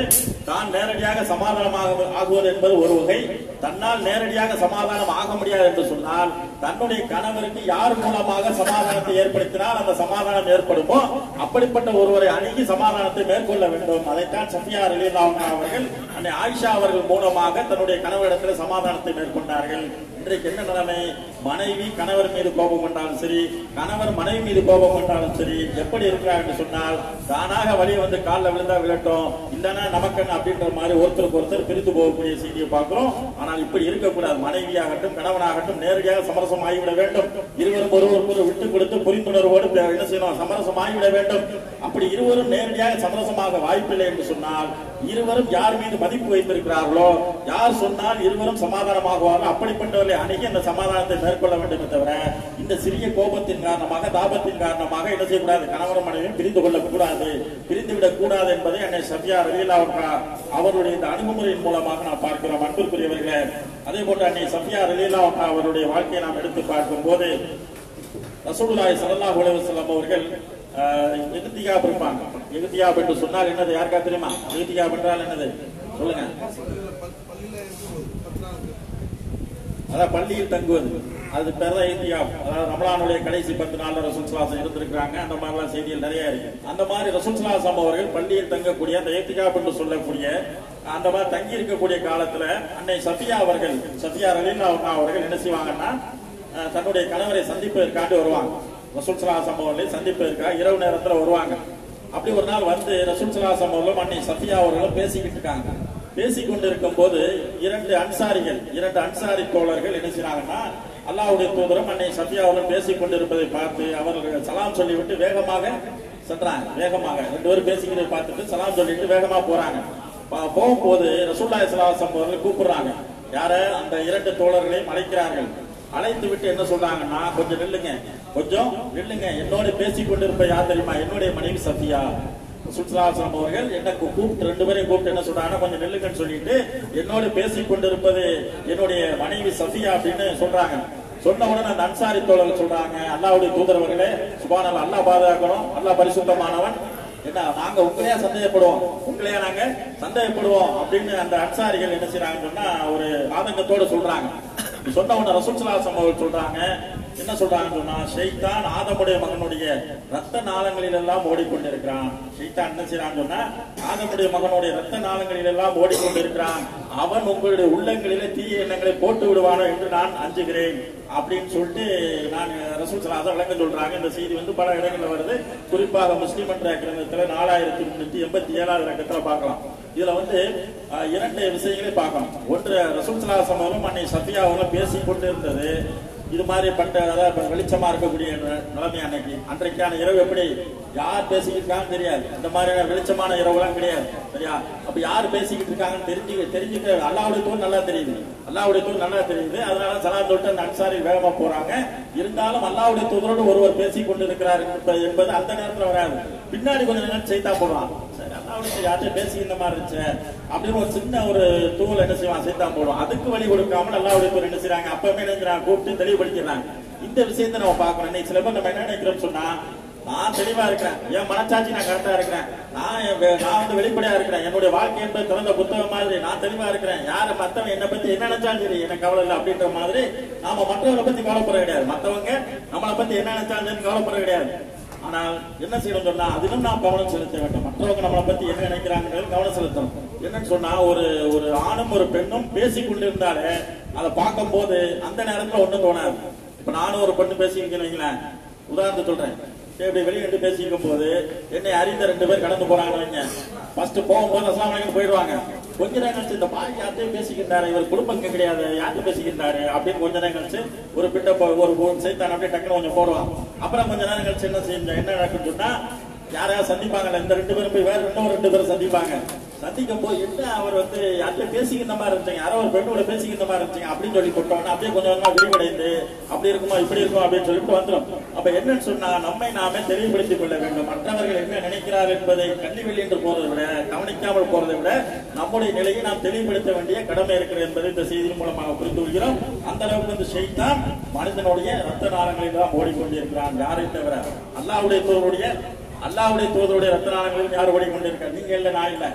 தான் நேரடியாக சமாதானமாக ஆகுவது என்பது ஒரு வகை தன்னால் நேரடியாக சமாதானம் ஆக முடியாது என்று சொன்னால் தன்னுடைய கணவருக்கு யார் மூலமாக சமாதானத்தை ஏற்படுத்தினால் அந்த சமாதானம் ஏற்படுமோ அப்படிப்பட்ட ஒருவரை அணுகி சமாதானத்தை மேற்கொள்ள வேண்டும் அதைத்தான் சஃபியா ரலீலாவுனா அவர்கள் அன்னை ஆயிஷா அவர்கள் மூலமாக தன்னுடைய கணவரிடத்தில் சமாதானத்தை மேற்கொண்டார்கள் இன்றைக்கு என்ன நிலைமை மனைவி கணவர் மீது கோபம் கொண்டாலும் சரி கணவர் மனைவி மீது கோபம் கொண்டாலும் சரி எப்படி இருக்கிறார் என்று சொன்னால் தானாக வழி வந்து காலில் விழுந்தா விழட்டும் இல்லைன்னா நமக்கென்ன அப்படின்ற மாதிரி ஒருத்தருக்கு ஒருத்தர் பிரித்து போகக்கூடிய செய்தியை பார்க்கிறோம் ஆனால் இப்படி இருக்கக்கூடாது மனைவியாகட்டும் கணவனாகட்டும் நேரடியாக சமரசம் ஆகிவிட வேண்டும் இருவரும் ஒருவருக்கு விட்டு கொடுத்து புரிந்துணர்வோடு பே- என்ன செய்யணும் சமரசம் ஆகிவிட வேண்டும் அப்படி இருவரும் நேரடியாக சமரசமாக வாய்ப்பில்லை என்று சொன்னால் இருவரும் யார் மீது மதிப்பு வைத்திருக்கிறார்களோ யார் சொன்னால் இருவரும் சமாதானமாகுவார்களோ அப்படிப்பட்டவர்களை அணுகி அந்த சமாதானத்தை மேற்கொள்ள வேண்டுமே தவிர இந்த சிறிய கோபத்தின் காரணமாக தாபத்தின் காரணமாக என்ன செய்யக்கூடாது கணவன் மனைவியும் பிரிந்து கொள்ளக்கூடாது பிரிந்து விடக் கூடாது என்பதை அன்னை சத்யா ரலீலா அவருடைய இந்த அணுகுமுறையின் மூலமாக நாம் பார்க்கிறோம் அன்பிற்குரியவர்களே அதே போன்று அன்னை சத்யா ரலீலா அவருடைய வாழ்க்கையை நாம் எடுத்து பார்க்கும் போது ரசூலுல்லாஹி ஸல்லல்லாஹு அலைஹி வஸல்லம் அவர்கள் எகுத்தியாப் இருப்பாங்க எகுத்தியாப் என்று சொன்னால் என்னது யாருக்கா தெரியுமா எகுத்தியாப் என்றால் என்னது சொல்லுங்க அதான் பள்ளியில் தங்குவது அது பேர் தான் எகுத்தியாப் அதாவது ரமலானுடைய கடைசி பத்து நாள்ல ரசூல் சலாசம் இருந்திருக்கிறாங்க அந்த மாதிரிலாம் செய்திகள் நிறைய இருக்கு அந்த மாதிரி ரசூல் சலாசம் அவர்கள் பள்ளியில் தங்கக்கூடிய அந்த ஏத்திகாப் என்று சொல்லக்கூடிய அந்த மாதிரி தங்கி இருக்கக்கூடிய காலத்துல அன்னை சஃபியா அவர்கள் சஃபியா ரலீலா அவர்கள் என்ன செய்வாங்கன்னா அஹ் தன்னுடைய கணவரை சந்திப்பதற்காண்டி வருவாங்க ரசூல் சலாசம் அவர்களை சந்திப்பதற்காக இரவு நேரத்துல வருவாங்க அப்படி ஒரு நாள் வந்து ரசூல் சலாசம் அவர்களும் அன்னை சஃபியா அவர்களும் பேசிக்கிட்டு இருக்காங்க பேசிக் கொண்டிருக்கும் போது இரண்டு அன்சாரிகள் இரண்டு அன்சாரி தோழர்கள் என்ன செய்றாங்கன்னா அல்லாஹ்வுடைய தூதரும் அன்னை சஃபியா அவர்கள் பேசிக் கொண்டிருப்பதை பார்த்து அவர்கள் சலாம் சொல்லிவிட்டு வேகமாக சென்றாங்க வேகமாக ரெண்டு பேரும் பேசிக்கிறதை பார்த்துட்டு சலாம் சொல்லிட்டு வேகமா போறாங்க பா- போகும்போது ரசூல்லாய் சலாசம் அவர்கள் கூப்பிடுறாங்க யார அந்த இரண்டு தோழர்களையும் அழைக்கிறார்கள் அழைத்து விட்டு என்ன சொல்றாங்கன்னா கொஞ்சம் நில்லுங்க கொஞ்சம் நில்லுங்க என்னோட பேசிக் கொண்டிருப்ப யார் தெரியுமா என்னுடைய மனைவி சஃபியா சுற்றுலாசனம் அவர்கள் என்ன கூ- கூப்பிட்டு ரெண்டு பேரையும் கூப்பிட்டு என்ன சொல்றாங்கன்னா கொஞ்சம் நில்லுங்கன்னு சொல்லிட்டு என்னோட பேசிக் கொண்டிருப்பது என்னுடைய மனைவி சஃபியா அப்படின்னு சொல்றாங்க சொன்ன உடனே அந்த அன்சாரி தோழர்கள் சொல்றாங்க அல்லாவுடைய தூதரவர்களே சுபானல் அல்லாஹ் பாதுகாக்கணும் அல்லாஹ் பரிசுத்தமானவன் என்ன நாங்க உங்களையா சந்தேகப்படுவோம் உங்களையா நாங்க சந்தேகப்படுவோம் அப்படின்னு அந்த அன்சாரிகள் என்ன செய்றாங்கன்னு சொன்னா ஒரு ஆதங்கத்தோட சொல்றாங்க இப்படி சொன்ன உடனே ரசூல் சலாசம் அவர்கள் சொல்றாங்க என்ன சொல்றாங்கன்னு சொன்னா ஷைத்தான் ஆதமுடைய மகனுடைய ரத்த நாளங்களில் எல்லாம் ஓடிக்கொண்டிருக்கிறான் ஷைத்தான் என்ன செய்யறான்னு சொன்னா ஆதமுடைய மகனுடைய ரத்த நாளங்களில் எல்லாம் ஓடிக்கொண்டிருக்கிறான் அவன் உங்களுடைய உள்ளங்களிலே தீய எண்ணங்களை போட்டு விடுவானோ என்று நான் அஞ்சுகிறேன் அப்படின்னு சொல்லிட்டு நான் ரசூல் சலாசம் விளக்கம் சொல்றாங்க இந்த செய்தி வந்து பல இடங்கள்ல வருது குறிப்பாக முஸ்லிம் என்ற கிரந்தத்துல நாலாயிரத்தி முன்னூத்தி எண்பத்தி ஏழாவது இலக்கத்துல பார்க்கலாம் இதுல வந்து அஹ், இரண்டு விஷயங்களை பார்க்கணும் ஒன்று ரசூல் சலாசம் அவரும் அன்னை சஃபியா அவர்களும் பேசிக் கொண்டு இருந்தது இது மாதிரி பட்ட அதாவது இப்ப வெளிச்சமா இருக்கக்கூடிய நி- நிலைமை அன்னைக்கு அன்றைக்கான இரவு எப்படி யார் பேசிக்கிட்டு இருக்காங்கன்னு தெரியாது இந்த மாதிரியான வெளிச்சமான இரவுலாம் கிடையாது சரியா அப்ப யார் பேசிக்கிட்டு இருக்காங்கன்னு தெரிஞ்சு தெரிஞ்சுக்க அல்லாவுடைய தூர் நல்லா தெரியுது அல்லாவுடைய தூர் நல்லா தெரியுது அதனால சலாம் தொட்டு அந்த அன்சாரி வேகமா போறாங்க இருந்தாலும் அல்லாவுடைய தூதரோடு ஒருவர் பேசிக் கொண்டிருக்கிறார் என்பது- என்பது அந்த நேரத்துல வராது பின்னாடி கொஞ்ச நேரம் செய்தா போடுவான் சரி அல்லாவுடைய யார்கிட்ட பேசிக்கிற மாதிரி இருந்துச்சு அப்படின்னு ஒரு சின்ன ஒரு தூள் என்ன செய்வான் சைத்தான் போடும் அதுக்கு வழி கொடுக்காமல் அல்லாவுடைய தூர் என்ன செய்றாங்க அப்பவே என்ன செய்றாங்க கூப்பிட்டு தெளிவுபடுத்திடுறாங்க இந்த விஷயத்தை நம்ம பார்க்கணும் இன்னைக்கு சில பேர் நம்ம என்ன நினைக்கிறோம் சொன்னா நான் தெளிவா இருக்கிறேன் என் மனச்சாட்சி நான் கரெக்டா இருக்கிறேன் நான் என் வெ- நான் வந்து வெளிப்படையா இருக்கிறேன் என்னுடைய வாழ்க்கை என்பது திறந்த புத்தகம் மாதிரி நான் தெளிவா இருக்கிறேன் யார மத்தவன் என்னை பத்தி என்ன நினைச்சாலும் சரி எனக்கு கவலை இல்லை அப்படின்ற மாதிரி நாம மற்றவங்களை பத்தி கவலைப்பட கிடையாது மத்தவங்க நம்மளை பத்தி என்ன நினைச்சாலும் சரி கவலைப்பட கிடையாது ஆனால் என்ன செய்யணும் சொன்னா அதிலும் நாம் கவனம் செலுத்த வேண்டும் மற்றவங்க நம்மளை பத்தி என்ன நினைக்கிறாங்கிறது கவனம் செலுத்தணும் என்னன்னு சொன்னா ஒரு ஒரு ஆணும் ஒரு பெண்ணும் பேசிக் கொண்டிருந்தாலே அதை பார்க்கும் போது அந்த நேரத்துல ஒண்ணும் தோணாது இப்ப நானும் ஒரு பெண்ணு பேசிக்கிறேன் வைங்களேன் உதாரணத்தை சொல்றேன் சரி, இப்படி வெளியே நின்று பேசிக்கும் போது என்னை அறிந்த ரெண்டு பேர் கடந்து போறாங்க வைங்க ஃபர்ஸ்ட் போகும்போது அஸ்லாம் வலைக்கும் போயிடுவாங்க கொஞ்ச நேரம் கழிச்சு இந்த பாய் யார்ட்டையும் பேசிக்கிட்டாரு இவர் குடும்பம் இங்க கிடையாது யார்கிட்ட பேசிக்கிட்டாரு அப்படின்னு கொஞ்ச நேரம் கழிச்சு ஒரு பிட்ட போ- ஒரு ஒரு சைத்தான் அப்படியே டக்குனு கொஞ்சம் போடுவான் அப்புறம் கொஞ்ச நேரம் கழிச்சு என்ன செஞ்ச என்ன நடக்குன்னு சொன்னா யாரையாவது சந்திப்பாங்கல்ல இந்த ரெண்டு பேரும் போய் வேற இன்னும் ரெண்டு பேரும் சந்திப்பாங்க சந்திக்கும் போது என்ன அவர் வந்து யார்கிட்ட பேசிக்கிற மாதிரி இருந்துச்சு யாரோ ஒரு பெண்ணோட பேசிக்கிற மாதிரி இருந்துச்சு அப்படின்னு சொல்லி போட்டோம்னா அப்படியே கொஞ்சம் கொஞ்சமா விரிவடைந்து அப்படி இருக்குமா இப்படி இருக்குமா அப்படின்னு சொல்லிட்டு வந்துடும் அப்ப என்னன்னு சொன்னா நம்மை நாமே தெளிவுபடுத்திக் கொள்ள வேண்டும் மற்றவர்கள் என்ன நினைக்கிறார் என்பதை கண்ணிவெளி என்று போறதை விட கவனிக்காமல் போறதை விட நம்முடைய நிலையை நாம் தெளிவுபடுத்த வேண்டிய கடமை இருக்கிறது என்பதை இந்த செய்தியின் மூலமாக புரிந்து கொள்கிறோம் அந்த அளவுக்கு வந்து ஷைத்தான் மனிதனுடைய ரத்த நாளங்களில் தான் ஓடிக்கொண்டிருக்கிறான் யாரை தவிர அல்லாஹ்வுடைய தோருடைய அல்லாஹ்வுடைய தூதருடைய ரத்த நாளங்களில் யார் ஓடிக்கொண்டிருக்கார் நீங்க இல்ல நான் இல்ல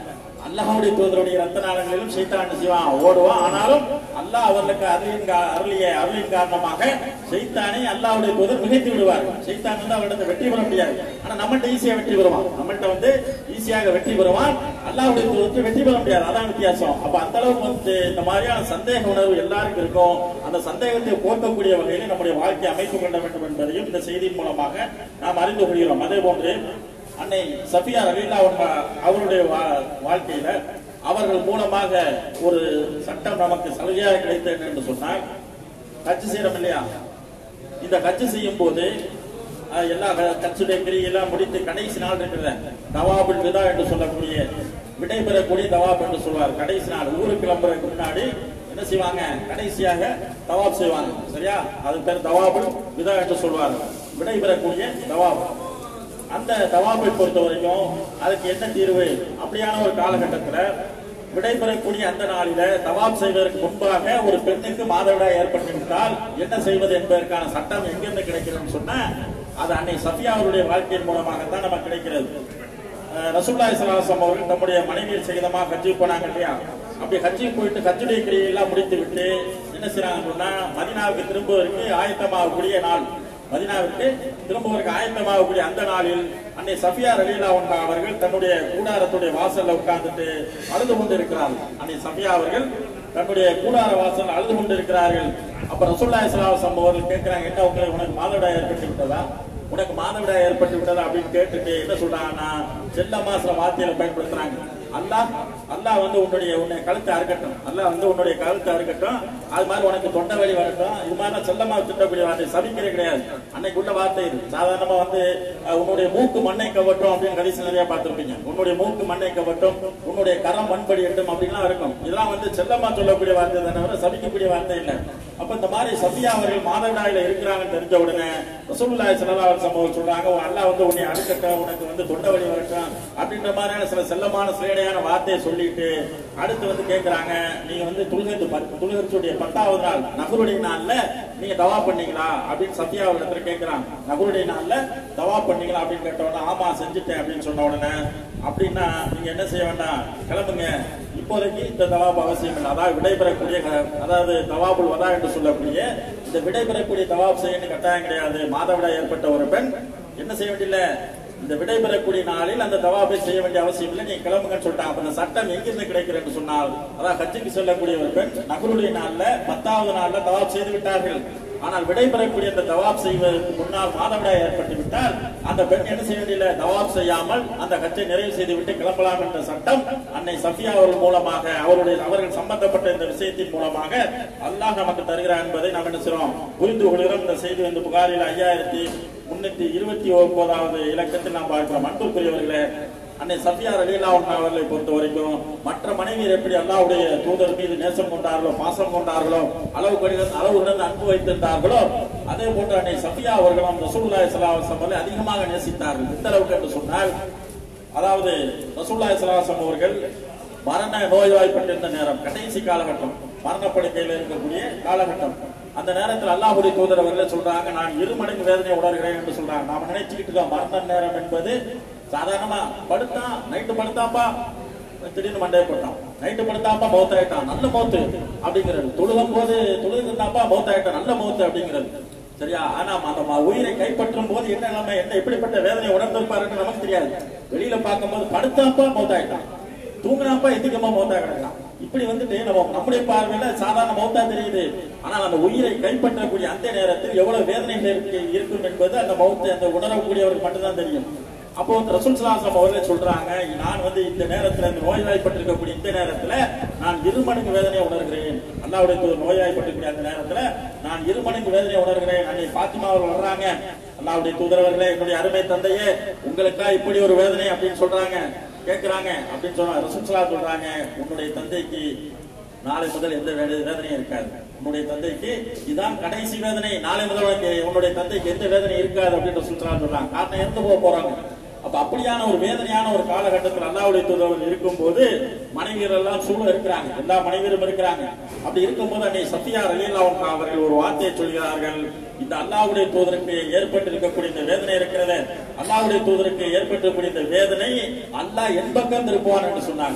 அல்லாஹ்வுடைய தூதருடைய ரத்த நாளங்களிலும் சைத்தான் செய்வான் ஓடுவான் ஆனாலும் அல்லாஹ் அவர்களுக்கு அருளின் கா- அருளிய அருளின் காரணமாக சைத்தானை அல்லாஹ்வுடைய தூதர் மிகைத்து விடுவார் சைத்தான் வந்து அவரிடத்தை வெற்றி பெற முடியாது ஆனா நம்மள்ட்ட ஈஸியா வெற்றி பெறுவான் நம்மள்ட்ட வந்து ஈஸியாக வெற்றி பெறுவான் அல்லாஹ்வுடைய தூதருக்கு வெற்றி பெற முடியாது அதான் வித்தியாசம் அப்ப அந்த அளவுக்கு வந்து இந்த மாதிரியான சந்தேக உணர்வு எல்லாருக்கும் இருக்கும் அந்த சந்தேகத்தை போக்கக்கூடிய வகையில் நம்முடைய வாழ்க்கையை அமைத்துக் கொள்ள வேண்டும் என்பதையும் இந்த செய்தியின் மூலமாக நாம் அறிந்து கொள்கிறோம் அதே போன்று அன்னை சஃபியா ரலீலா அவருடைய வா- வாழ்க்கையில அவர்கள் மூலமாக ஒரு சட்டம் நமக்கு சலுகையாக கிடைத்தது என்று சொன்னால் கட்சி செய்யறோம் இல்லையா இந்த கட்சி செய்யும் போது அஹ், எல்லா க- கட்சியுடைய கிரியெல்லாம் முடித்து கடைசி நாள் இருக்கிற தவாபுல் விதா என்று சொல்லக்கூடிய விடைபெறக்கூடிய தவாப் என்று சொல்வார் கடைசி நாள் ஊருக்கு கிளம்புறதுக்கு முன்னாடி என்ன செய்வாங்க கடைசியாக தவாப் செய்வாங்க சரியா அது பேர் தவாபுல் விதா என்று சொல்வார் விடைபெறக்கூடிய தவாப் அந்த தவாப்பை பொறுத்த வரைக்கும் அதுக்கு என்ன தீர்வு அப்படியான ஒரு காலகட்டத்துல விடைபெறக்கூடிய அந்த நாளில தவாப் செய்வதற்கு முன்பாக ஒரு பெண்ணுக்கு மாதவிடாய் ஏற்பட்டுவிட்டால் என்ன செய்வது என்பதற்கான சட்டம் எங்கிருந்து கிடைக்கிறதுன்னு சொன்னா அது அன்னை சஃபியா அவருடைய வாழ்க்கையின் மூலமாகத்தான் நமக்கு கிடைக்கிறது அஹ் ரசூலுல்லாஹி ஸல்லல்லாஹு அலைஹி வஸல்லம் அவர்கள் தம்முடைய மனைவியர் சகிதமா ஹஜ்ஜி போனாங்க இல்லையா அப்படி ஹஜ்ஜி போயிட்டு ஹஜ்ஜுடைய கிரியெல்லாம் முடித்து விட்டு என்ன செய்றாங்கன்னு சொன்னா மதீனாவுக்கு திரும்புவதற்கு ஆயத்தமாகக்கூடிய நாள் மதீனாவுக்கு திரும்புவதற்கு ஆயத்தமாகக்கூடிய அந்த நாளில் அன்னை சஃபியா ரலீலா ஒன்றா அவர்கள் தன்னுடைய கூடாரத்துடைய வாசல்ல உட்கார்ந்துட்டு அழுது கொண்டு இருக்கிறார்கள் அன்னை சஃபியா அவர்கள் தன்னுடைய கூடார வாசல் அழுது கொண்டு இருக்கிறார்கள் அப்ப ரசூலுல்லாஹி ஸல்லல்லாஹு அலைஹி வஸல்லம் அவர்கள் கேட்கிறாங்க என்ன உங்களுக்கு உனக்கு மாதவிடாய் ஏற்பட்டு விட்டதா உனக்கு மாதவிடாய் ஏற்பட்டு விட்டதா அப்படின்னு கேட்டுட்டு என்ன சொல்றாங்கன்னா செல்லமா சில வார்த்தையில பயன்படுத்துறாங்க அல்லாஹ் அல்லாஹ் வந்து உன்னுடைய உன்னை கழுத்தை அறுக்கட்டும் அல்லாஹ் வந்து உன்னுடைய கழுத்தை அறுக்கட்டும் அது மாதிரி உனக்கு தொண்டை வலி வரட்டும் இது மாதிரி செல்லமா திட்டக்கூடிய வார்த்தை சபிக்கிறே கிடையாது அன்னைக்கு உள்ள வார்த்தை இது சாதாரணமா வந்து அஹ், உன்னுடைய மூக்கு மண்ணை கவட்டும் அப்படின்னு கடைசி நிறைய பார்த்திருப்பீங்க உன்னுடைய மூக்கு மண்ணை கவட்டும் உன்னுடைய கரம் மண்படியட்டும் அப்படின்லாம் இருக்கும் இதெல்லாம் வந்து செல்லமா சொல்லக்கூடிய வார்த்தை தானே தவிர சபிக்கக்கூடிய வார்த்தை இல்லை அப்ப இந்த மாதிரி சபியா அவர்கள் மாதவிடாயில இருக்கிறாங்கன்னு தெரிஞ்ச உடனே ரசூலுல்லாஹி ஸல்லல்லாஹு அலைஹி வஸல்லம் சொல்றாங்க உன் அல்லாஹ் வந்து உன்னை அழுக்கட்டும் உனக்கு வந்து தொண்டை வலி வரட்டும் அப்படின்ற மாதிரியான சில செல்லமான சிலேடையான வார்த்தையை சொல்லிட்டு அடுத்து வந்து கேக்குறாங்க நீங்க வந்து துல்கத்து துல்கத்துடைய பத்தாவது நாள் நகருடைய நாள்ல நீங்க தவா பண்ணீங்களா அப்படின்னு சத்யா இடத்துல கேக்குறாங்க நகருடைய நாள்ல தவா பண்ணீங்களா அப்படின்னு கேட்ட உடனே ஆமா செஞ்சுட்டேன் அப்படின்னு சொன்ன உடனே அப்படின்னா நீங்க என்ன செய்ய வேண்டாம் கிளம்புங்க இப்போதைக்கு இந்த தவாப் அவசியம் இல்லை அதாவது விடைபெறக்கூடிய க- அதாவது தவாபுல் வதா என்று சொல்லக்கூடிய இந்த விடைபெறக்கூடிய தவாப் செய்யணும் கட்டாயம் கிடையாது மாதவிடாய் ஏற்பட்ட ஒரு பெண் என்ன செய்ய வேண்டியதில்லை இந்த விடைபெறக்கூடிய நாளில் அந்த தவாபை செய்ய வேண்டிய அவசியம் இல்லை நீங்க கிளம்புங்கன்னு சொல்லிட்டாங்க அப்ப இந்த சட்டம் எங்கிருந்து கிடைக்கிறது சொன்னால் அதாவது ஹஜ்ஜுக்கு செல்லக்கூடிய ஒரு பெண் நகருடைய நாள்ல பத்தாவது நாள்ல தவாப் செய்து விட்டார்கள் ஆனால் விடைபெறக்கூடிய அந்த தவாப் செய்வதற்கு முன்னால் மாதவிடாய் ஏற்பட்டு விட்டால் அந்த பெண் என்ன செய்ய வேண்டியதில்லை தவாப் செய்யாமல் அந்த கட்சை நிறைவு செய்து விட்டு கிளம்பலாம் என்ற சட்டம் அன்னை சஃபியா அவர்கள் மூலமாக அவருடைய அவர்கள் சம்பந்தப்பட்ட இந்த விஷயத்தின் மூலமாக அல்லாஹ் நமக்கு தருகிறார் என்பதை நாம் என்ன செய்றோம் புரிந்து கொள்கிறோம் இந்த செய்தி வந்து புகாரில் ஐயாயிரத்தி முன்னூத்தி இருபத்தி ஒன்பதாவது இலக்கத்தில் நாம் பார்க்கிறோம் அன்புக்குரியவர்களே அன்னை சஃபியா ரலீலா அவர்களை பொறுத்த வரைக்கும் மற்ற மனைவியர் எப்படி அல்லாஹ்வுடைய தூதர் மீது நேசம் கொண்டார்களோ பாசம் கொண்டார்களோ அளவு கடிதம் அளவுடன் அன்பு வைத்திருந்தார்களோ அதே போன்று அன்னை சஃபியா அவர்களும் ரசூலுல்லாஹி ஸல்லல்லாஹு அலைஹி வஸல்லம் அதிகமாக நேசித்தார்கள் எந்த அளவுக்கு என்று சொன்னால் அதாவது ரசூலுல்லாஹி ஸல்லல்லாஹு அலைஹி வஸல்லம் அவர்கள் மரண நோய்வாய்ப்பட்டிருந்த நேரம் கடைசி காலகட்டம் மரணப்படுக்கையில் இருக்கக்கூடிய காலகட்டம் அந்த நேரத்தில் அல்லாஹ்வுடைய தூதர் அவர்களே சொல்றாங்க நான் இரு மடங்கு வேதனை உணர்கிறேன் என்று சொல்றாங்க நாம நினைச்சுக்கிட்டு இருக்கோம் மரண நேரம் என்பது சாதாரணமா படுத்தான் நைட்டு படுத்தாப்பா திடீர்னு மண்டையை போட்டான் நைட்டு படுத்தாப்பா மௌத்தாயிட்டான் நல்ல மௌத்து அப்படிங்கிறது தொழுகும் போது தொழுகுந்தாப்பா மௌத்தாயிட்டான் நல்ல மௌத்து அப்படிங்கிறது சரியா ஆனா அந்த ம- உயிரை கைப்பற்றும் போது என்ன நம்ம என்ன எப்படிப்பட்ட வேதனை உணர்ந்திருப்பாருன்னு நமக்கு தெரியாது வெளியில பார்க்கும்போது படுத்தாப்பா மௌத்தாயிட்டான் தூங்கினாப்பா எந்திக்கமா மௌத்தா கிடக்கலாம் இப்படி வந்துட்டு நம்ம நம்முடைய பார்வையில சாதாரண மௌத்தா தெரியுது ஆனால் அந்த உயிரை கைப்பற்றக்கூடிய அந்த நேரத்தில் எவ்வளவு வேதனைகள் இருக்கு இருக்கும் என்பது அந்த மௌத்தை அந்த உணரக்கூடியவருக்கு மட்டும்தான் தெரியும் அப்போ வந்து ரசூல் சலாசம் அவர்களே சொல்றாங்க நான் வந்து இந்த நேரத்துல இந்த நோய்வாய்ப்பட்டிருக்கக்கூடிய இந்த நேரத்துல நான் இரு மடங்கு வேதனையை உணர்கிறேன் அல்லாவுடைய தூதர் நோய்வாய்ப்பட்டிருக்கிற அந்த நேரத்துல நான் இரு மடங்கு வேதனையை உணர்கிறேன் அன்னை பாத்திமா அவர்கள் வர்றாங்க அல்லாவுடைய தூதரவர்களே என்னுடைய அருமை தந்தையே உங்களுக்கா இப்படி ஒரு வேதனை அப்படின்னு சொல்றாங்க கேட்கிறாங்க அப்படின்னு சொன்னா ரசூல் சலா சொல்றாங்க உன்னுடைய தந்தைக்கு நாளை முதல் எந்த வேத- வேதனையும் இருக்காது உன்னுடைய தந்தைக்கு இதான் கடைசி வேதனை நாளை முதல் உனக்கு உன்னுடைய தந்தைக்கு எந்த வேதனை இருக்காது அப்படின்னு சொல்றா சொல்றாங்க காரணம் இறந்து போக போறாங்க அப்ப அப்படியான ஒரு வேதனையான ஒரு காலகட்டத்தில் அல்லாவுடைய தூதர்கள் இருக்கும்போது மனைவியர் எல்லாம் சூழ இருக்கிறாங்க எல்லா மனைவியரும் இருக்கிறாங்க அப்படி இருக்கும்போது அன்னை சத்யா ரலீலாவும் அவர்கள் ஒரு வார்த்தையை சொல்கிறார்கள் இந்த அல்லாவுடைய தூதருக்கு ஏற்பட்டிருக்கக்கூடிய இந்த வேதனை இருக்கிறது அல்லாவுடைய தூதருக்கு ஏற்பட்டிருக்கக்கூடிய இந்த வேதனை அல்லாஹ் என் பக்கம் திருப்புவான் என்று சொன்னாங்க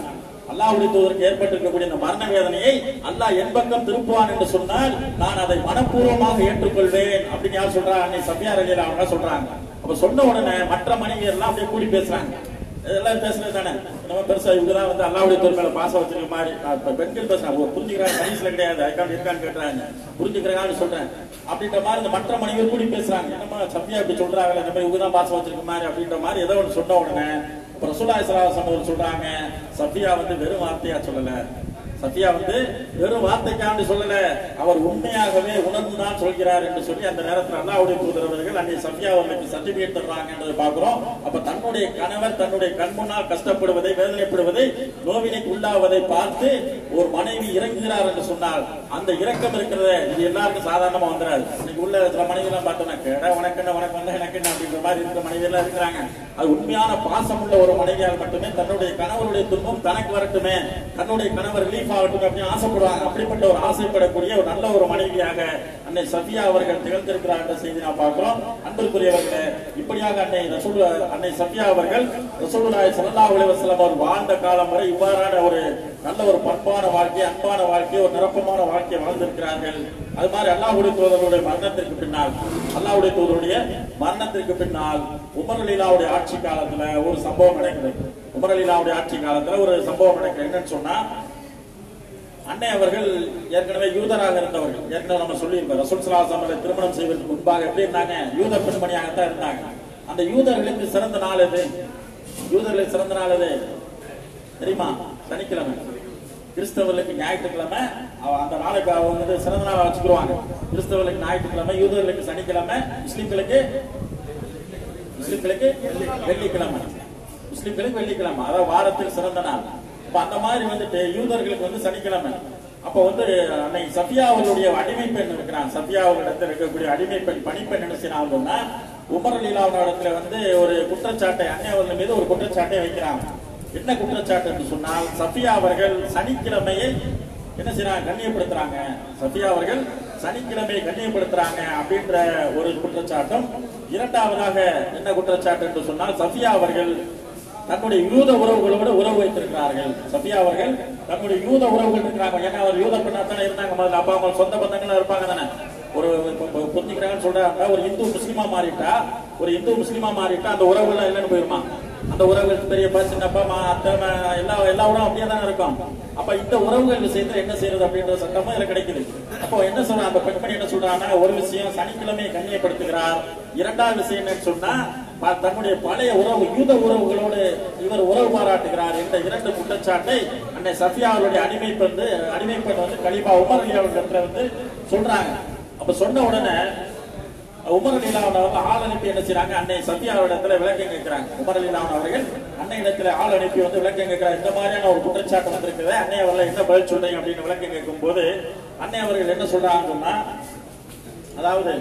அல்லாஹ்வுடைய தூதருக்கு ஏற்பட்டிருக்கக்கூடிய இந்த மரண வேதனையை அல்லாஹ் என் பக்கம் திருப்புவான் என்று சொன்னால் நான் அதை மனப்பூர்வமாக ஏற்றுக்கொள்வேன் அப்படின்னு யார் சொல்றா அன்னை சபியா ரலியல்லாஹு அவங்க சொல்றாங்க அப்ப சொன்ன உடனே மற்ற மனைவியர் எல்லாம் அப்படியே கூடி பேசுறாங்க இதெல்லாம் பேசுறது தானே நம்ம பெருசா இவங்கதான் வந்து அல்லாவுடைய தூர் மேல பாசம் வச்சிருக்க மாதிரி நான் இப்ப பெண்கள் பேசுறாங்க ஓ, புரிஞ்சுக்கிறாங்க கணிசில கிடையாது ஐக்கான் இருக்கான்னு கேட்டுறாங்க புரிஞ்சுக்கிறாங்கன்னு சொல்றேன் அப்படின்ற மாதிரி இந்த மற்ற மனைவியர் கூடி பேசுறாங்க என்னமா சத்தியா இப்படி சொல்றாங்க இந்த மாதிரி இவங்க தான் பாசம் வச்சிருக்க மாதிரி அப்படின்ற மாதிரி ஏதோ ஒன்று சொன்ன உடனே ரசூலாய் சலாசம் அவர் சொல்றாங்க சஃபியா வந்து வெறும் வார்த்தையா சொல்லல சத்யா வந்து வெறும் வார்த்தைக்காண்டி சொல்லல அவர் உண்மையாகவே உணர்ந்துதான் சொல்கிறார் என்று சொல்லி அந்த நேரத்தில் அல்லாவுடைய தூதரவர்கள் அன்னை சத்யா அவர்களுக்கு சர்டிபிகேட் தர்றாங்க என்பதை பார்க்கிறோம் அப்ப தன்னுடைய கணவர் தன்னுடைய கண் முன்னால் கஷ்டப்படுவதை வேதனைப்படுவதை நோவினைக்கு உள்ளாவதை பார்த்து ஒரு மனைவி இறங்குகிறார் என்று சொன்னால் அந்த இரக்கம் இருக்கிறத இது எல்லாருக்கும் சாதாரணமா வந்துடாது இன்னைக்கு உள்ள சில மனைவி எல்லாம் பார்த்தோம்னா கேட உனக்கு என்ன உனக்கு வந்தா எனக்கு என்ன அப்படின்ற மாதிரி இருக்கிற மனைவி எல்லாம் இருக்கிறாங்க அது உண்மையான பாசம் உள்ள ஒரு மனைவியால் மட்டுமே தன்னுடைய கணவருடைய துன்பம் தனக்கு வரட்டுமே தன்னுடைய கணவர் ரிலீஃப் ஆகட்டும் அப்படின்னு ஆசைப்படுவாங்க அப்படிப்பட்ட ஒரு ஆசைப்படக்கூடிய ஒரு நல்ல ஒரு மனைவியாக அன்னை சஃபியா அவர்கள் திகழ்ந்திருக்கிறார் என்ற செய்தி நான் பார்க்கிறோம் அன்பிற்குரியவர்களே இப்படியாக அன்னை ரசூல் அன்னை சஃபியா அவர்கள் ரசூலுல்லாஹி ஸல்லல்லாஹு அலைஹி வஸல்லம் அவர் வாழ்ந்த காலம் வரை இவ்வாறான ஒரு நல்ல ஒரு பண்பான வாழ்க்கை அன்பான வாழ்க்கை ஒரு நிரப்பமான வாழ்க்கையை வாழ்ந்திருக்கிறார்கள் அது மாதிரி அல்லாஹ்வுடைய தூதருடைய மரணத்திற்கு பின்னால் அல்லாஹ்வுடைய தூதருடைய மரணத்திற்கு பின்னால் உமர் லீலாவுடைய ஆட்சி காலத்துல ஒரு சம்பவம் நடக்குது உமர் லீலாவுடைய ஆட்சி காலத்துல ஒரு சம்பவம் நடக்குது என்னன்னு சொன்னா அன்னை அவர்கள் ஏற்கனவே யூதராக இருந்தவர்கள் ஏற்கனவே நம்ம சொல்லியிருக்கோம் ரசூல் ஸல்லல்லாஹு அலைஹி வஸல்லம் திருமணம் செய்வதற்கு முன்பாக எப்படி இருந்தாங்க யூத பெண்மணியாகத்தான் இருந்தாங்க அந்த யூதர்களுக்கு சிறந்த நாள் எது யூதர்களுக்கு சிறந்த நாள் எது தெரியுமா சனிக்கிழமை கிறிஸ்தவர்களுக்கு ஞாயிற்றுக்கிழமை அவ- அந்த நாளைக்கு அவங்க வந்து சிறந்த நாளா வச்சுக்கிடுவாங்க கிறிஸ்தவர்களுக்கு ஞாயிற்றுக்கிழமை யூதர்களுக்கு சனிக்கிழமை முஸ்லிம்களுக்கு முஸ்லிம்களுக்கு வெள்ளிக்கிழமை முஸ்லிம்களுக்கு வெள்ளிக்கிழமை அதாவது வாரத்தில் சிறந்த நாள் அப்ப அந்த மாதிரி வந்துட்டு யூதர்களுக்கு வந்து சனிக்கிழமை அப்ப வந்து அன்னை சத்யா அவர்களுடைய அடிமை பெண் இருக்கிறான் சத்யா அவர்களிடத்தில் இருக்கக்கூடிய அடிமை பெண் பணிப்பெண் என்ன செய்யறாங்கன்னா உமர் லீலாவிடத்துல வந்து ஒரு குற்றச்சாட்டை அன்னை அவர்கள் மீது ஒரு குற்றச்சாட்டை வைக்கிறாங்க என்ன குற்றச்சாட்டு என்று சொன்னால் சஃபியா அவர்கள் சனிக்கிழமையை என்ன செய்யறாங்க கண்ணியப்படுத்துறாங்க சஃபியா அவர்கள் சனிக்கிழமையை கண்ணியப்படுத்துறாங்க அப்படின்ற ஒரு குற்றச்சாட்டும் இரண்டாவதாக என்ன குற்றச்சாட்டு என்று சொன்னால் சஃபியா அவர்கள் தன்னுடைய யூத உறவுகளோடு உறவு வைத்திருக்கிறார்கள் சஃபியா அவர்கள் தன்னுடைய யூத உறவுகள் இருக்கிறாங்க ஏன்னா அவர் யூத பெண்ணா தானே இருந்தாங்க முதல்ல அப்பா அவங்க சொந்த பந்தங்களா இருப்பாங்க தானே ஒரு இப்ப- இப்ப புரிஞ்சுக்கிறாங்கன்னு சொல்றாங்க ஒரு இந்து முஸ்லீமா மாறிட்டா ஒரு இந்து முஸ்லீமா மாறிட்டா அந்த உறவுகள் இல்லைன்னு போயிருமா அந்த உறவுகள் பெரியப்பா சின்னப்பா மா அத்தை மா- எல்லா எல்லா உறவும் அப்படியே தானே இருக்கும் அப்ப இந்த உறவுகள் விஷயத்துல என்ன செய்யறது அப்படின்ற சட்டமும் இதுல கிடைக்குது அப்போ என்ன சொல்றாங்க அந்த பெண்மணி என்ன சொல்றாங்கன்னா ஒரு விஷயம் சனிக்கிழமையை கண்ணியப்படுத்துகிறார் இரண்டாவது விஷயம் என்னன்னு சொன்னா ப- தன்னுடைய பழைய உறவு யூத உறவுகளோடு இவர் உறவு பாராட்டுகிறார் என்ற இரண்டு குற்றச்சாட்டை அன்னை சஃபியா அவருடைய அடிமை வந்து அடிமை பெண் வந்து கலிபா உமர் அலி அவர்களிடத்துல வந்து சொல்றாங்க அப்ப சொன்ன உடனே உமர் அலிலாவன் அவர்கள் ஆள் அனுப்பி என்ன செய்றாங்க அன்னை சத்யாவிடத்துல விளக்கம் கேட்கிறாங்க உமர் அலிலாவன் அவர்கள் அன்னை இடத்துல ஆள் அனுப்பி வந்து விளக்கம் கேட்கிறாங்க இந்த மாதிரியான ஒரு குற்றச்சாட்டு வந்திருக்குது அன்னை அவர்கள் என்ன பதில் சொல்றீங்க அப்படின்னு விளக்கம் கேட்கும் போது அன்னை அவர்கள் என்ன சொல்றாங்கன்னு சொன்னா அதாவது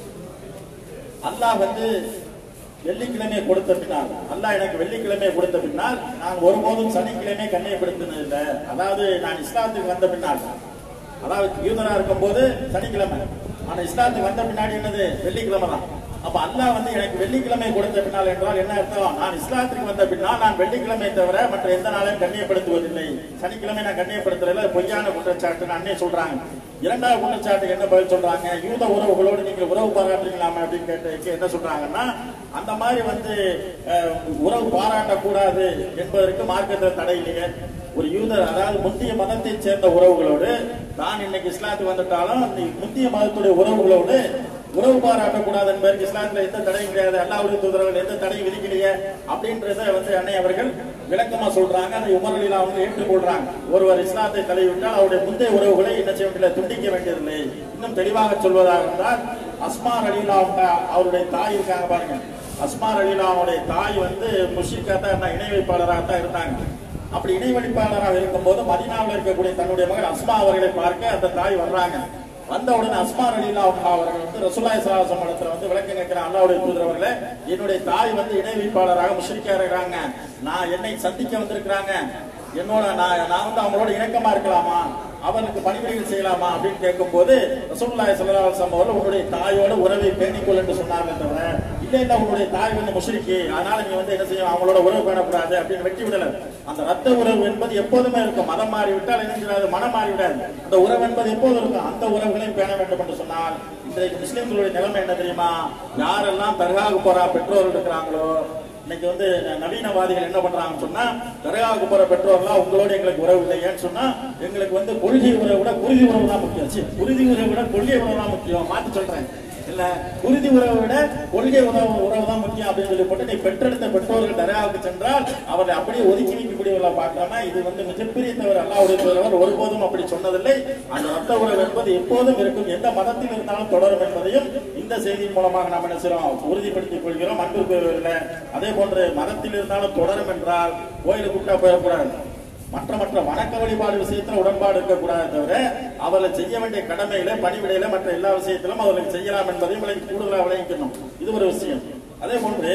அல்லாஹ் வந்து வெள்ளிக்கிழமை கொடுத்த பின்னால் அல்லாஹ் எனக்கு வெள்ளிக்கிழமை கொடுத்த பின்னால் நான் ஒருபோதும் சனிக்கிழமை கண்ணியப்படுத்தினது இல்லை அதாவது நான் இஸ்லாத்துக்கு வந்த பின்னால் அதாவது யூதரா இருக்கும் போது சனிக்கிழமை ஆனா இஸ்லாத்துக்கு வந்த பின்னாடி என்னது வெள்ளிக்கிழமை தான் அப்ப அல்லாஹ் வந்து எனக்கு வெள்ளிக்கிழமை கொடுத்த பின்னால் என்றால் என்ன அர்த்தம் நான் இஸ்லாத்துக்கு வந்த பின்னால் நான் வெள்ளிக்கிழமை தவிர மற்ற எந்த நாளையும் கண்ணியப்படுத்துவதில்லை சனிக்கிழமை நான் கண்ணியப்படுத்துறதுல அது பொய்யான குற்றச்சாட்டு அண்ணே சொல்றாங்க இரண்டாவது குற்றச்சாட்டுக்கு என்ன பதில் சொல்றாங்க யூத உறவுகளோடு நீங்கள் உறவு பாராட்டுறீங்களாமா அப்படின்னு கேட்டதுக்கு என்ன சொல்றாங்கன்னா அந்த மாதிரி வந்து அஹ், உறவு பாராட்டக்கூடாது என்பதற்கு மார்க்கத்தில் தடை இல்லையே ஒரு யூதர் அதாவது முந்திய மதத்தை சேர்ந்த உறவுகளோடு நான் இன்னைக்கு இஸ்லாத்துக்கு வந்துட்டாலும் அந்த முந்திய மதத்துடைய உறவுகளோடு உறவு பாராட்டக்கூடாது என்பதற்கு இஸ்லாத்துல எந்த தடையும் கிடையாது அல்லாவுடைய தூதரர்கள் எந்த தடையும் விதிக்கலையே அப்படின்றத வந்து அன்னை அவர்கள் விளக்கமா சொல்றாங்க அதை உமரலில் அவங்க ஏற்றுக்கொள்றாங்க ஒருவர் இஸ்லாத்தை தலைவிட்டால் அவருடைய முந்தைய உறவுகளை என்ன செய்ய வேண்டியதில்லை துண்டிக்க வேண்டியதில்லை இன்னும் தெளிவாக சொல்வதாக இருந்தால் அஸ்மார் அலிலா அவங்க அவருடைய தாய் இருக்காங்க பாருங்க அஸ்மார் அலிலா அவருடைய தாய் வந்து முஷிக்கா தான் இருந்தாங்க, இணை வைப்பாளராக தான் இருந்தாங்க அப்படி இணை வழிப்பாளராக இருக்கும்போது மதீனாவில் இருக்கக்கூடிய தன்னுடைய மகள் அஸ்மா அவர்களை பார்க்க அந்த தாய் வர்றாங்க வந்த உடனே அஸ்மார் அலிலா அவர்கள் வந்து ரசூலாய் சலாசம் இடத்துல வந்து விளக்கம் கேட்கிற அல்லாவுடைய தூதரவர்களே என்னுடைய தாய் வந்து இணை வைப்பாளராக முஷரிக்கா இருக்கிறாங்க நான் என்னை சந்திக்க வந்திருக்கிறாங்க என்னோட நான் நான் வந்து அவங்களோட இணக்கமா இருக்கலாமா அவருக்கு பணிவிடைகள் செய்யலாமா அப்படின்னு கேட்கும்போது ரசூலுல்லாஹி ஸல்லல்லாஹு அலைஹி வஸல்லம் அவர்கள் உன்னுடைய தாயோட உறவை பேணிக்கொள் என்று சொன்னார்கள் தவிர இல்ல இல்ல உங்களுடைய தாய் வந்து முஷ்ரிக்கு அதனால நீ வந்து என்ன செய்யும் அவங்களோட உறவு பேணக்கூடாது அப்படின்னு வெட்டி விடல அந்த ரத்த உறவு என்பது எப்போதுமே இருக்கும் மதம் மாறி விட்டால் என்ன செய்யாது மனம் மாறி விடாது அந்த உறவு என்பது எப்போதும் இருக்கும் அந்த உறவுகளையும் பேண வேண்டும் என்று சொன்னால் இன்றைக்கு முஸ்லிம்களுடைய நிலைமை என்ன தெரியுமா யாரெல்லாம் தர்காவுக்கு போறா பெற்றோர்கள் இருக்கிறாங்களோ இன்னைக்கு வந்து நவீனவாதிகள் என்ன பண்றாங்கன்னு சொன்னா தர்காவுக்கு போற பெற்றோர்லாம் உங்களோட எங்களுக்கு உறவு இல்லை ஏன்னு சொன்னா எங்களுக்கு வந்து கொள்கை உறவை விட குருதி உறவு தான் முக்கியம் ச்சீ, குருதி உறவை விட கொள்கை உறவு தான் முக்கியம் மாத்தி சொல்றேன் இல்ல குருதி உறவை விட கொள்கை உறவு உறவு தான் முக்கியம் அப்படின்னு சொல்லி போட்டு நீ பெற்றெடுத்த பெற்றோர்கள் தர்காவுக்கு சென்றால் அவரை அப்படியே ஒதுக்கி வைக்கக்கூடியவர்களா பார்க்காம இது வந்து மிகப்பெரிய தவறு அல்லாவுடைய தூதர் ஒருபோதும் அப்படி சொன்னதில்லை அந்த ரத்த உறவு என்பது எப்போதும் இருக்கும் எந்த மதத்தில் இருந்தாலும் தொடரும் என்பதையும் இந்த செய்தியின் மூலமாக நாம் என்ன செய்றோம் உறுதிப்படுத்திக் கொள்கிறோம் அன்புக்குரியவர்களே அதே போன்று மதத்தில் இருந்தாலும் தொடரும் என்றால் கோயிலுக்கு கூப்பிட்டா போயிடக்கூடாது மற்ற மற்ற வணக்க வழிபாடு விஷயத்துல உடன்பாடு இருக்கக்கூடாது தவிர அவர்கள் செய்ய வேண்டிய கடமையில பணிவிடையில மற்ற எல்லா விஷயத்திலும் அவர்களுக்கு செய்யலாம் என்பதையும் விளக்கி கூடுதலாக விளங்கிக்கணும் இது ஒரு விஷயம் அதே போன்று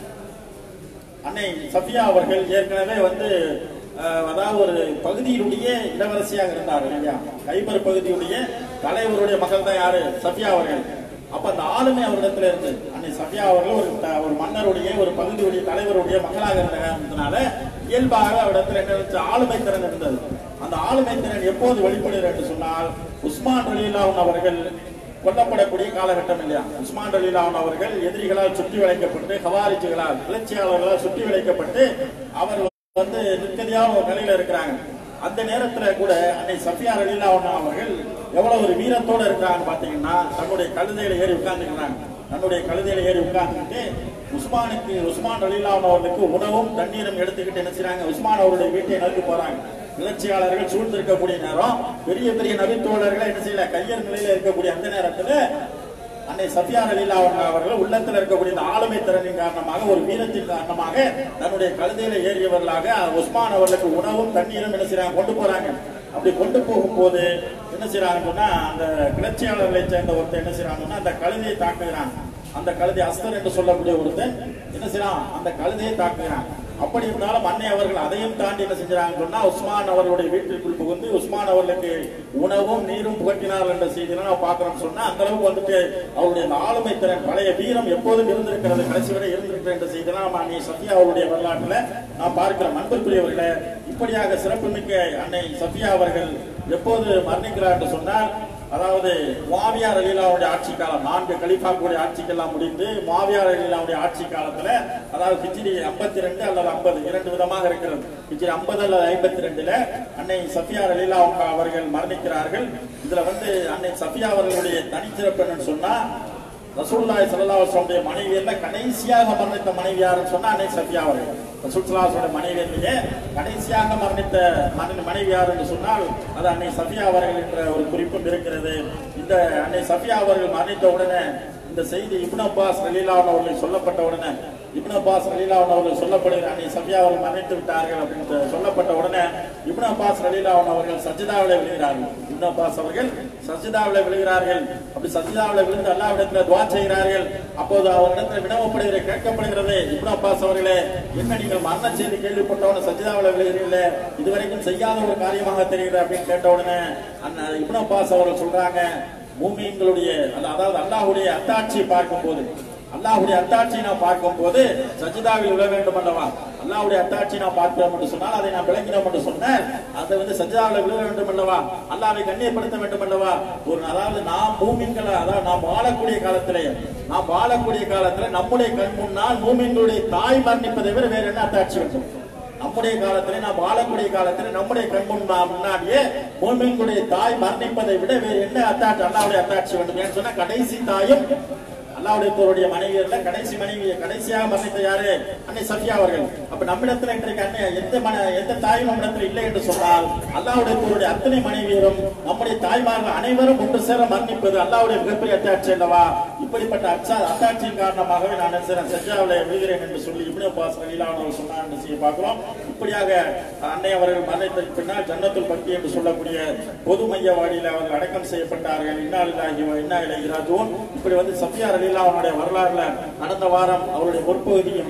அன்னை சஃபியா அவர்கள் ஏற்கனவே வந்து அஹ், அதாவது ஒரு பகுதியினுடைய இளவரசியாக இருந்தார் இல்லையா கைபர் பகுதியுடைய தலைவருடைய மகள் தான் யாரு சஃபியா அவர்கள் அப்ப அந்த ஆளுமை அவரிடத்துல இருந்து அன்னை சஃபியா அவர்கள் ஒரு த- ஒரு மன்னருடைய ஒரு பகுதியுடைய தலைவருடைய மகளாக இருந்த காரணத்தினால இயல்பாக அவரிடத்துல என்ன இருந்துச்சு ஆளுமை திறன் இருந்தது அந்த ஆளுமை திறன் எப்போது வெளிப்படுகிறது என்று சொன்னால் உஸ்மான் ரலீலாவுன் அவர்கள் கொல்லப்படக்கூடிய காலகட்டம் இல்லையா உஸ்மான் அலிலான் அவர்கள் எதிரிகளால் சுற்றி வளைக்கப்பட்டு ஹவாரிஜுகளால் கிளர்ச்சியாளர்களால் சுற்றி வளைக்கப்பட்டு அவர் வந்து நிற்கதியான ஒரு நிலையில இருக்கிறாங்க அந்த நேரத்துல கூட அன்னை சஃபியா அலிலான் அவர்கள் எவ்வளவு ஒரு வீரத்தோட இருக்காங்கன்னு பாத்தீங்கன்னா தன்னுடைய கழுதையில ஏறி உட்கார்ந்துக்கிறாங்க தன்னுடைய கழுதையில ஏறி உட்கார்ந்துட்டு உஸ்மானுக்கு உஸ்மான் அலிலான் அவர்களுக்கு உணவும் தண்ணீரும் எடுத்துக்கிட்டு என்ன செய்றாங்க உஸ்மான் அவருடைய வீட்டை நோக்கி போறாங்க கிளர்ச்சியாளர்கள் சூழ்ந்திருக்கக்கூடிய நேரம் பெரிய பெரிய நபித்தோழர்களை என்ன செய்யல கையர் நிலையில இருக்கக்கூடிய அந்த நேரத்துல அன்னை சஃபியா அலிலா அவர்கள் உள்ளத்துல இருக்கக்கூடிய இந்த ஆளுமை திறனின் காரணமாக ஒரு வீரத்தின் காரணமாக தன்னுடைய கழுதையில ஏறியவர்களாக உஸ்மான் அவர்களுக்கு உணவும் தண்ணீரும் என்ன செய்றாங்க கொண்டு போறாங்க அப்படி கொண்டு போகும்போது என்ன செய்றாங்கன்னு சொன்னா அந்த கிளர்ச்சியாளர்களை சேர்ந்த ஒருத்தர் என்ன செய்றாங்கன்னா அந்த கழுதையை தாக்குகிறான் அந்த கழுதை அஸ்தர் என்று சொல்லக்கூடிய ஒருத்தன் என்ன செய்றான் அந்த கழுதையை தாக்குகிறான் அப்படி இருந்தாலும் அன்னை அவர்கள் அதையும் தாண்டி என்ன செஞ்சாங்கன்னு சொன்னா உஸ்மான் அவர்களுடைய வீட்டிற்குள் புகுந்து உஸ்மான் அவர்களுக்கு உணவும் நீரும் புகட்டினார்கள் என்ற செய்தியெல்லாம் நான் பார்க்கிறோம் சொன்னா அந்த அளவுக்கு வந்துட்டு அவருடைய அந்த ஆளுமை திறன் பழைய வீரம் எப்போதும் இருந்திருக்கிறது கடைசி வரை இருந்திருக்கிற என்ற செய்தியெல்லாம் நம்ம அன்னை சத்யா அவருடைய வரலாற்றுல நாம் பார்க்கிறோம் அன்புக்குரியவர்களே இப்படியாக சிறப்புமிக்க அன்னை சத்யா அவர்கள் எப்போது மரணிக்கிறார் என்று சொன்னால் அதாவது மாவியார் அலிலாவுடைய ஆட்சி காலம் நான்கு கலிஃபாக்குடைய ஆட்சிக்கெல்லாம் முடிந்து மாவியார் அலிலாவுடைய ஆட்சி காலத்துல அதாவது ஹிஜ்ரி ஐம்பத்தி ரெண்டு அல்லது ஐம்பது இரண்டு விதமாக இருக்கிறது ஹிஜ்ரி ஐம்பது அல்லது ஐம்பத்தி ரெண்டுல அன்னை சஃபியார் அலிலா அவர்கள் மரணிக்கிறார்கள் இதுல வந்து அன்னை சஃபியா அவர்களுடைய தனிச்சிறப்பு என்னன்னு சொன்னா ரசூலுல்லாஹி ஸல்லல்லாஹு அலைஹி வஸல்லம் மனைவியல்ல கடைசியாக மரணித்த மனைவி யாருன்னு சொன்னா அன்னை சஃபியா அவர்கள் ரசூல் ஸல்லல்லாஹு அலைஹி வஸல்லம் மனைவியிலேயே கடைசியாக மரணித்த மன- மனைவி யார் என்று சொன்னால் அது அன்னை சஃபியா அவர்கள் என்ற ஒரு குறிப்பும் இருக்கிறது இந்த அன்னை சஃபியா அவர்கள் மரணித்த உடனே இந்த செய்தி இப்னு அப்பாஸ் ரலீலாவன் அவர்கள் சொல்லப்பட்ட உடனே இப்னு அப்பாஸ் ரலீலாவன் அவர்கள் சொல்லப்படுகிற அன்னை சஃபியா அவர்கள் மரணித்து விட்டார்கள் அப்படின்னு சொல்லப்பட்ட உடனே இப்னு அப்பாஸ் ரலீலாவன் அவர்கள் சஜிதாவிலே விழுகிறார்கள் இப்னு அப்பாஸ் அவர்கள் சஜிதாவிலே விழுகிறார்கள் அப்படி சஜிதாவிலே விழுந்து அல்லாவிடத்தில் துவா செய்கிறார்கள் அப்போது அவரிடத்தில் வினவப்படுகிற கேட்கப்படுகிறது இப்னு அப்பாஸ் அவர்களே என்ன நீங்கள் மரண செய்தி கேள்விப்பட்டவன சஜிதாவிலே விழுகிறீர்களே இதுவரைக்கும் செய்யாத ஒரு காரியமாக தெரிகிறது அப்படின்னு கேட்ட உடனே அந்த இப்னு அப்பாஸ் அவர்கள் சொல்றாங்க மூமியங்களுடைய அதாவது அல்லாஹ்வுடைய அத்தாட்சியை பார்க்கும்போது அல்லாஹ்வுடைய அத்தாட்சியை நாம் பார்க்கும்போது சஜிதாவில் விழ வேண்டும் அல்லவா அல்லாஹ்வுடைய அத்தாட்சியை நாம் பார்க்கிறோம் என்று சொன்னால் அதை நாம் விளங்கினோம் என்று சொன்னால் அதை வந்து சஜிதாவில் விழ வேண்டும் அல்லவா அல்லாஹ்வை கண்ணியப்படுத்த வேண்டும் அல்லவா ஒரு அதாவது நாம் மூமின்கள் அதாவது நாம் வாழக்கூடிய காலத்திலே நாம் வாழக்கூடிய காலத்துல நம்முடைய கண் முன்னால் மூமின்களுடைய தாய் மரணிப்பதை விட வேற என்ன அத்தாட்சி வேண்டும் நம்முடைய காலத்திலே நாம் வாழக்கூடிய காலத்திலே நம்முடைய கண் முன்னா முன்னாடியே மூமின்களுடைய தாய் மரணிப்பதை விட வேறு என்ன அத்தாட்சி அல்லாவுடைய அத்தாட்சி வேண்டும் ஏன்னு சொன்னா கடைசி தாயும் அல்லாவுடைய தோருடைய மனைவி இல்ல கடைசி மனைவி கடைசியாக மரணித்த யாரு அன்னை சஃபியா அவர்கள் அப்ப நம்மிடத்துல இன்றைக்கு அன்னை எந்த மன எந்த தாயும் நம்மிடத்துல இல்லை என்று சொன்னால் அல்லாவுடைய தோருடைய அத்தனை மனைவியரும் நம்முடைய தாய்மார்கள் அனைவரும் ஒன்று சேர மரணிப்பது அல்லாவுடைய மிகப்பெரிய அத்தாட்சி அல்லவா இப்படிப்பட்ட அச்சா அத்தாட்சியின் காரணமாகவே நான் என்ன செய்றேன் சஜ்ஜாவிலே விழுகிறேன் என்று சொல்லி இப்னு அப்பாஸ் ரலியல்லாஹு அன்ஹு சொன்னார் என்று செய்ய பார்க்கிறோம் இப்படியாக அன்னை அவர்கள் மரணத்திற்கு பின்னால் ஜன்னத்துல் பக்தி என்று சொல்லக்கூடிய பொது மையவாடியில் அவர்கள் அடக்கம் செய்யப்பட்டார்கள் இன்னாலில்லாஹி வ இன்னா இலைஹி ராஜிஊன் இப்படி வந்து சஃபியா ரலியல்லாஹு அவருடைய வரலாறுல நடந்த வாரம் அவருடைய முற்பகுதியும் இந்த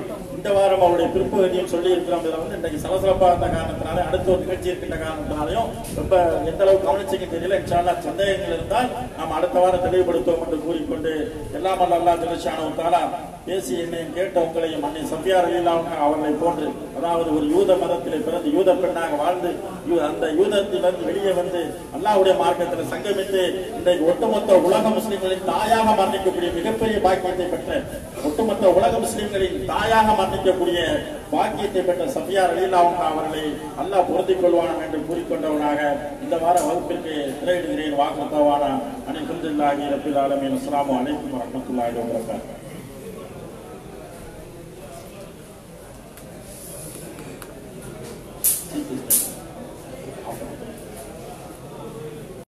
இந்த வாரம் அவருடைய பிற்பகுதியும் சொல்லி இருக்கிறோம் இதில் வந்து இன்றைக்கு சலசலப்பா இருந்த காரணத்தினால அடுத்த ஒரு நிகழ்ச்சி இருக்கின்ற காரணத்தினாலையும் ரொம்ப எந்த அளவுக்கு கவனிச்சுக்க தெரியல இன்ஷால்லா சந்தேகங்கள் இருந்தால் நாம் அடுத்த வாரம் தெளிவுபடுத்துவோம் என்று கூறிக்கொண்டு எல்லாம் வல்ல அல்லாஹ் ஜெல்லஷானஹு தஆலா பேசி என்னையும் கேட்ட உங்களையும் அன்னை சத்யா ரலியல்லாஹு அவர்களை போன்று அதாவது ஒரு யூத மதத்திலே பிறந்து யூத பெண்ணாக வாழ்ந்து யூ- அந்த யூதத்திலிருந்து வெளியே வந்து அல்லாஹ்வுடைய மார்க்கத்தில் சங்கமித்து இன்றைக்கு ஒட்டுமொத்த உலக முஸ்லிம்களின் தாயாக மரணிக்கக்கூடிய மிகப்பெரிய பாக்கியத்தை பெற்ற ஒட்டுமொத்த உலக முஸ்லிம்களின் தாயாக மரணிக்கக்கூடிய பாக்கியத்தை பெற்ற சஃபியா ரலீலாவும் அவர்களை அல்லாஹ் பொருந்திக் கொள்வானாம் என்று கூறிக்கொண்டவனாக இந்த வார வகுப்பிற்கு திரையிடுகிறேன் வாக்குத்தவான அனைத்து ரப்பில் ஆலமீன் அஸ்ஸலாமு அலைக்கும் வரஹ்மத்துல்லாஹி வபரகாத்துஹு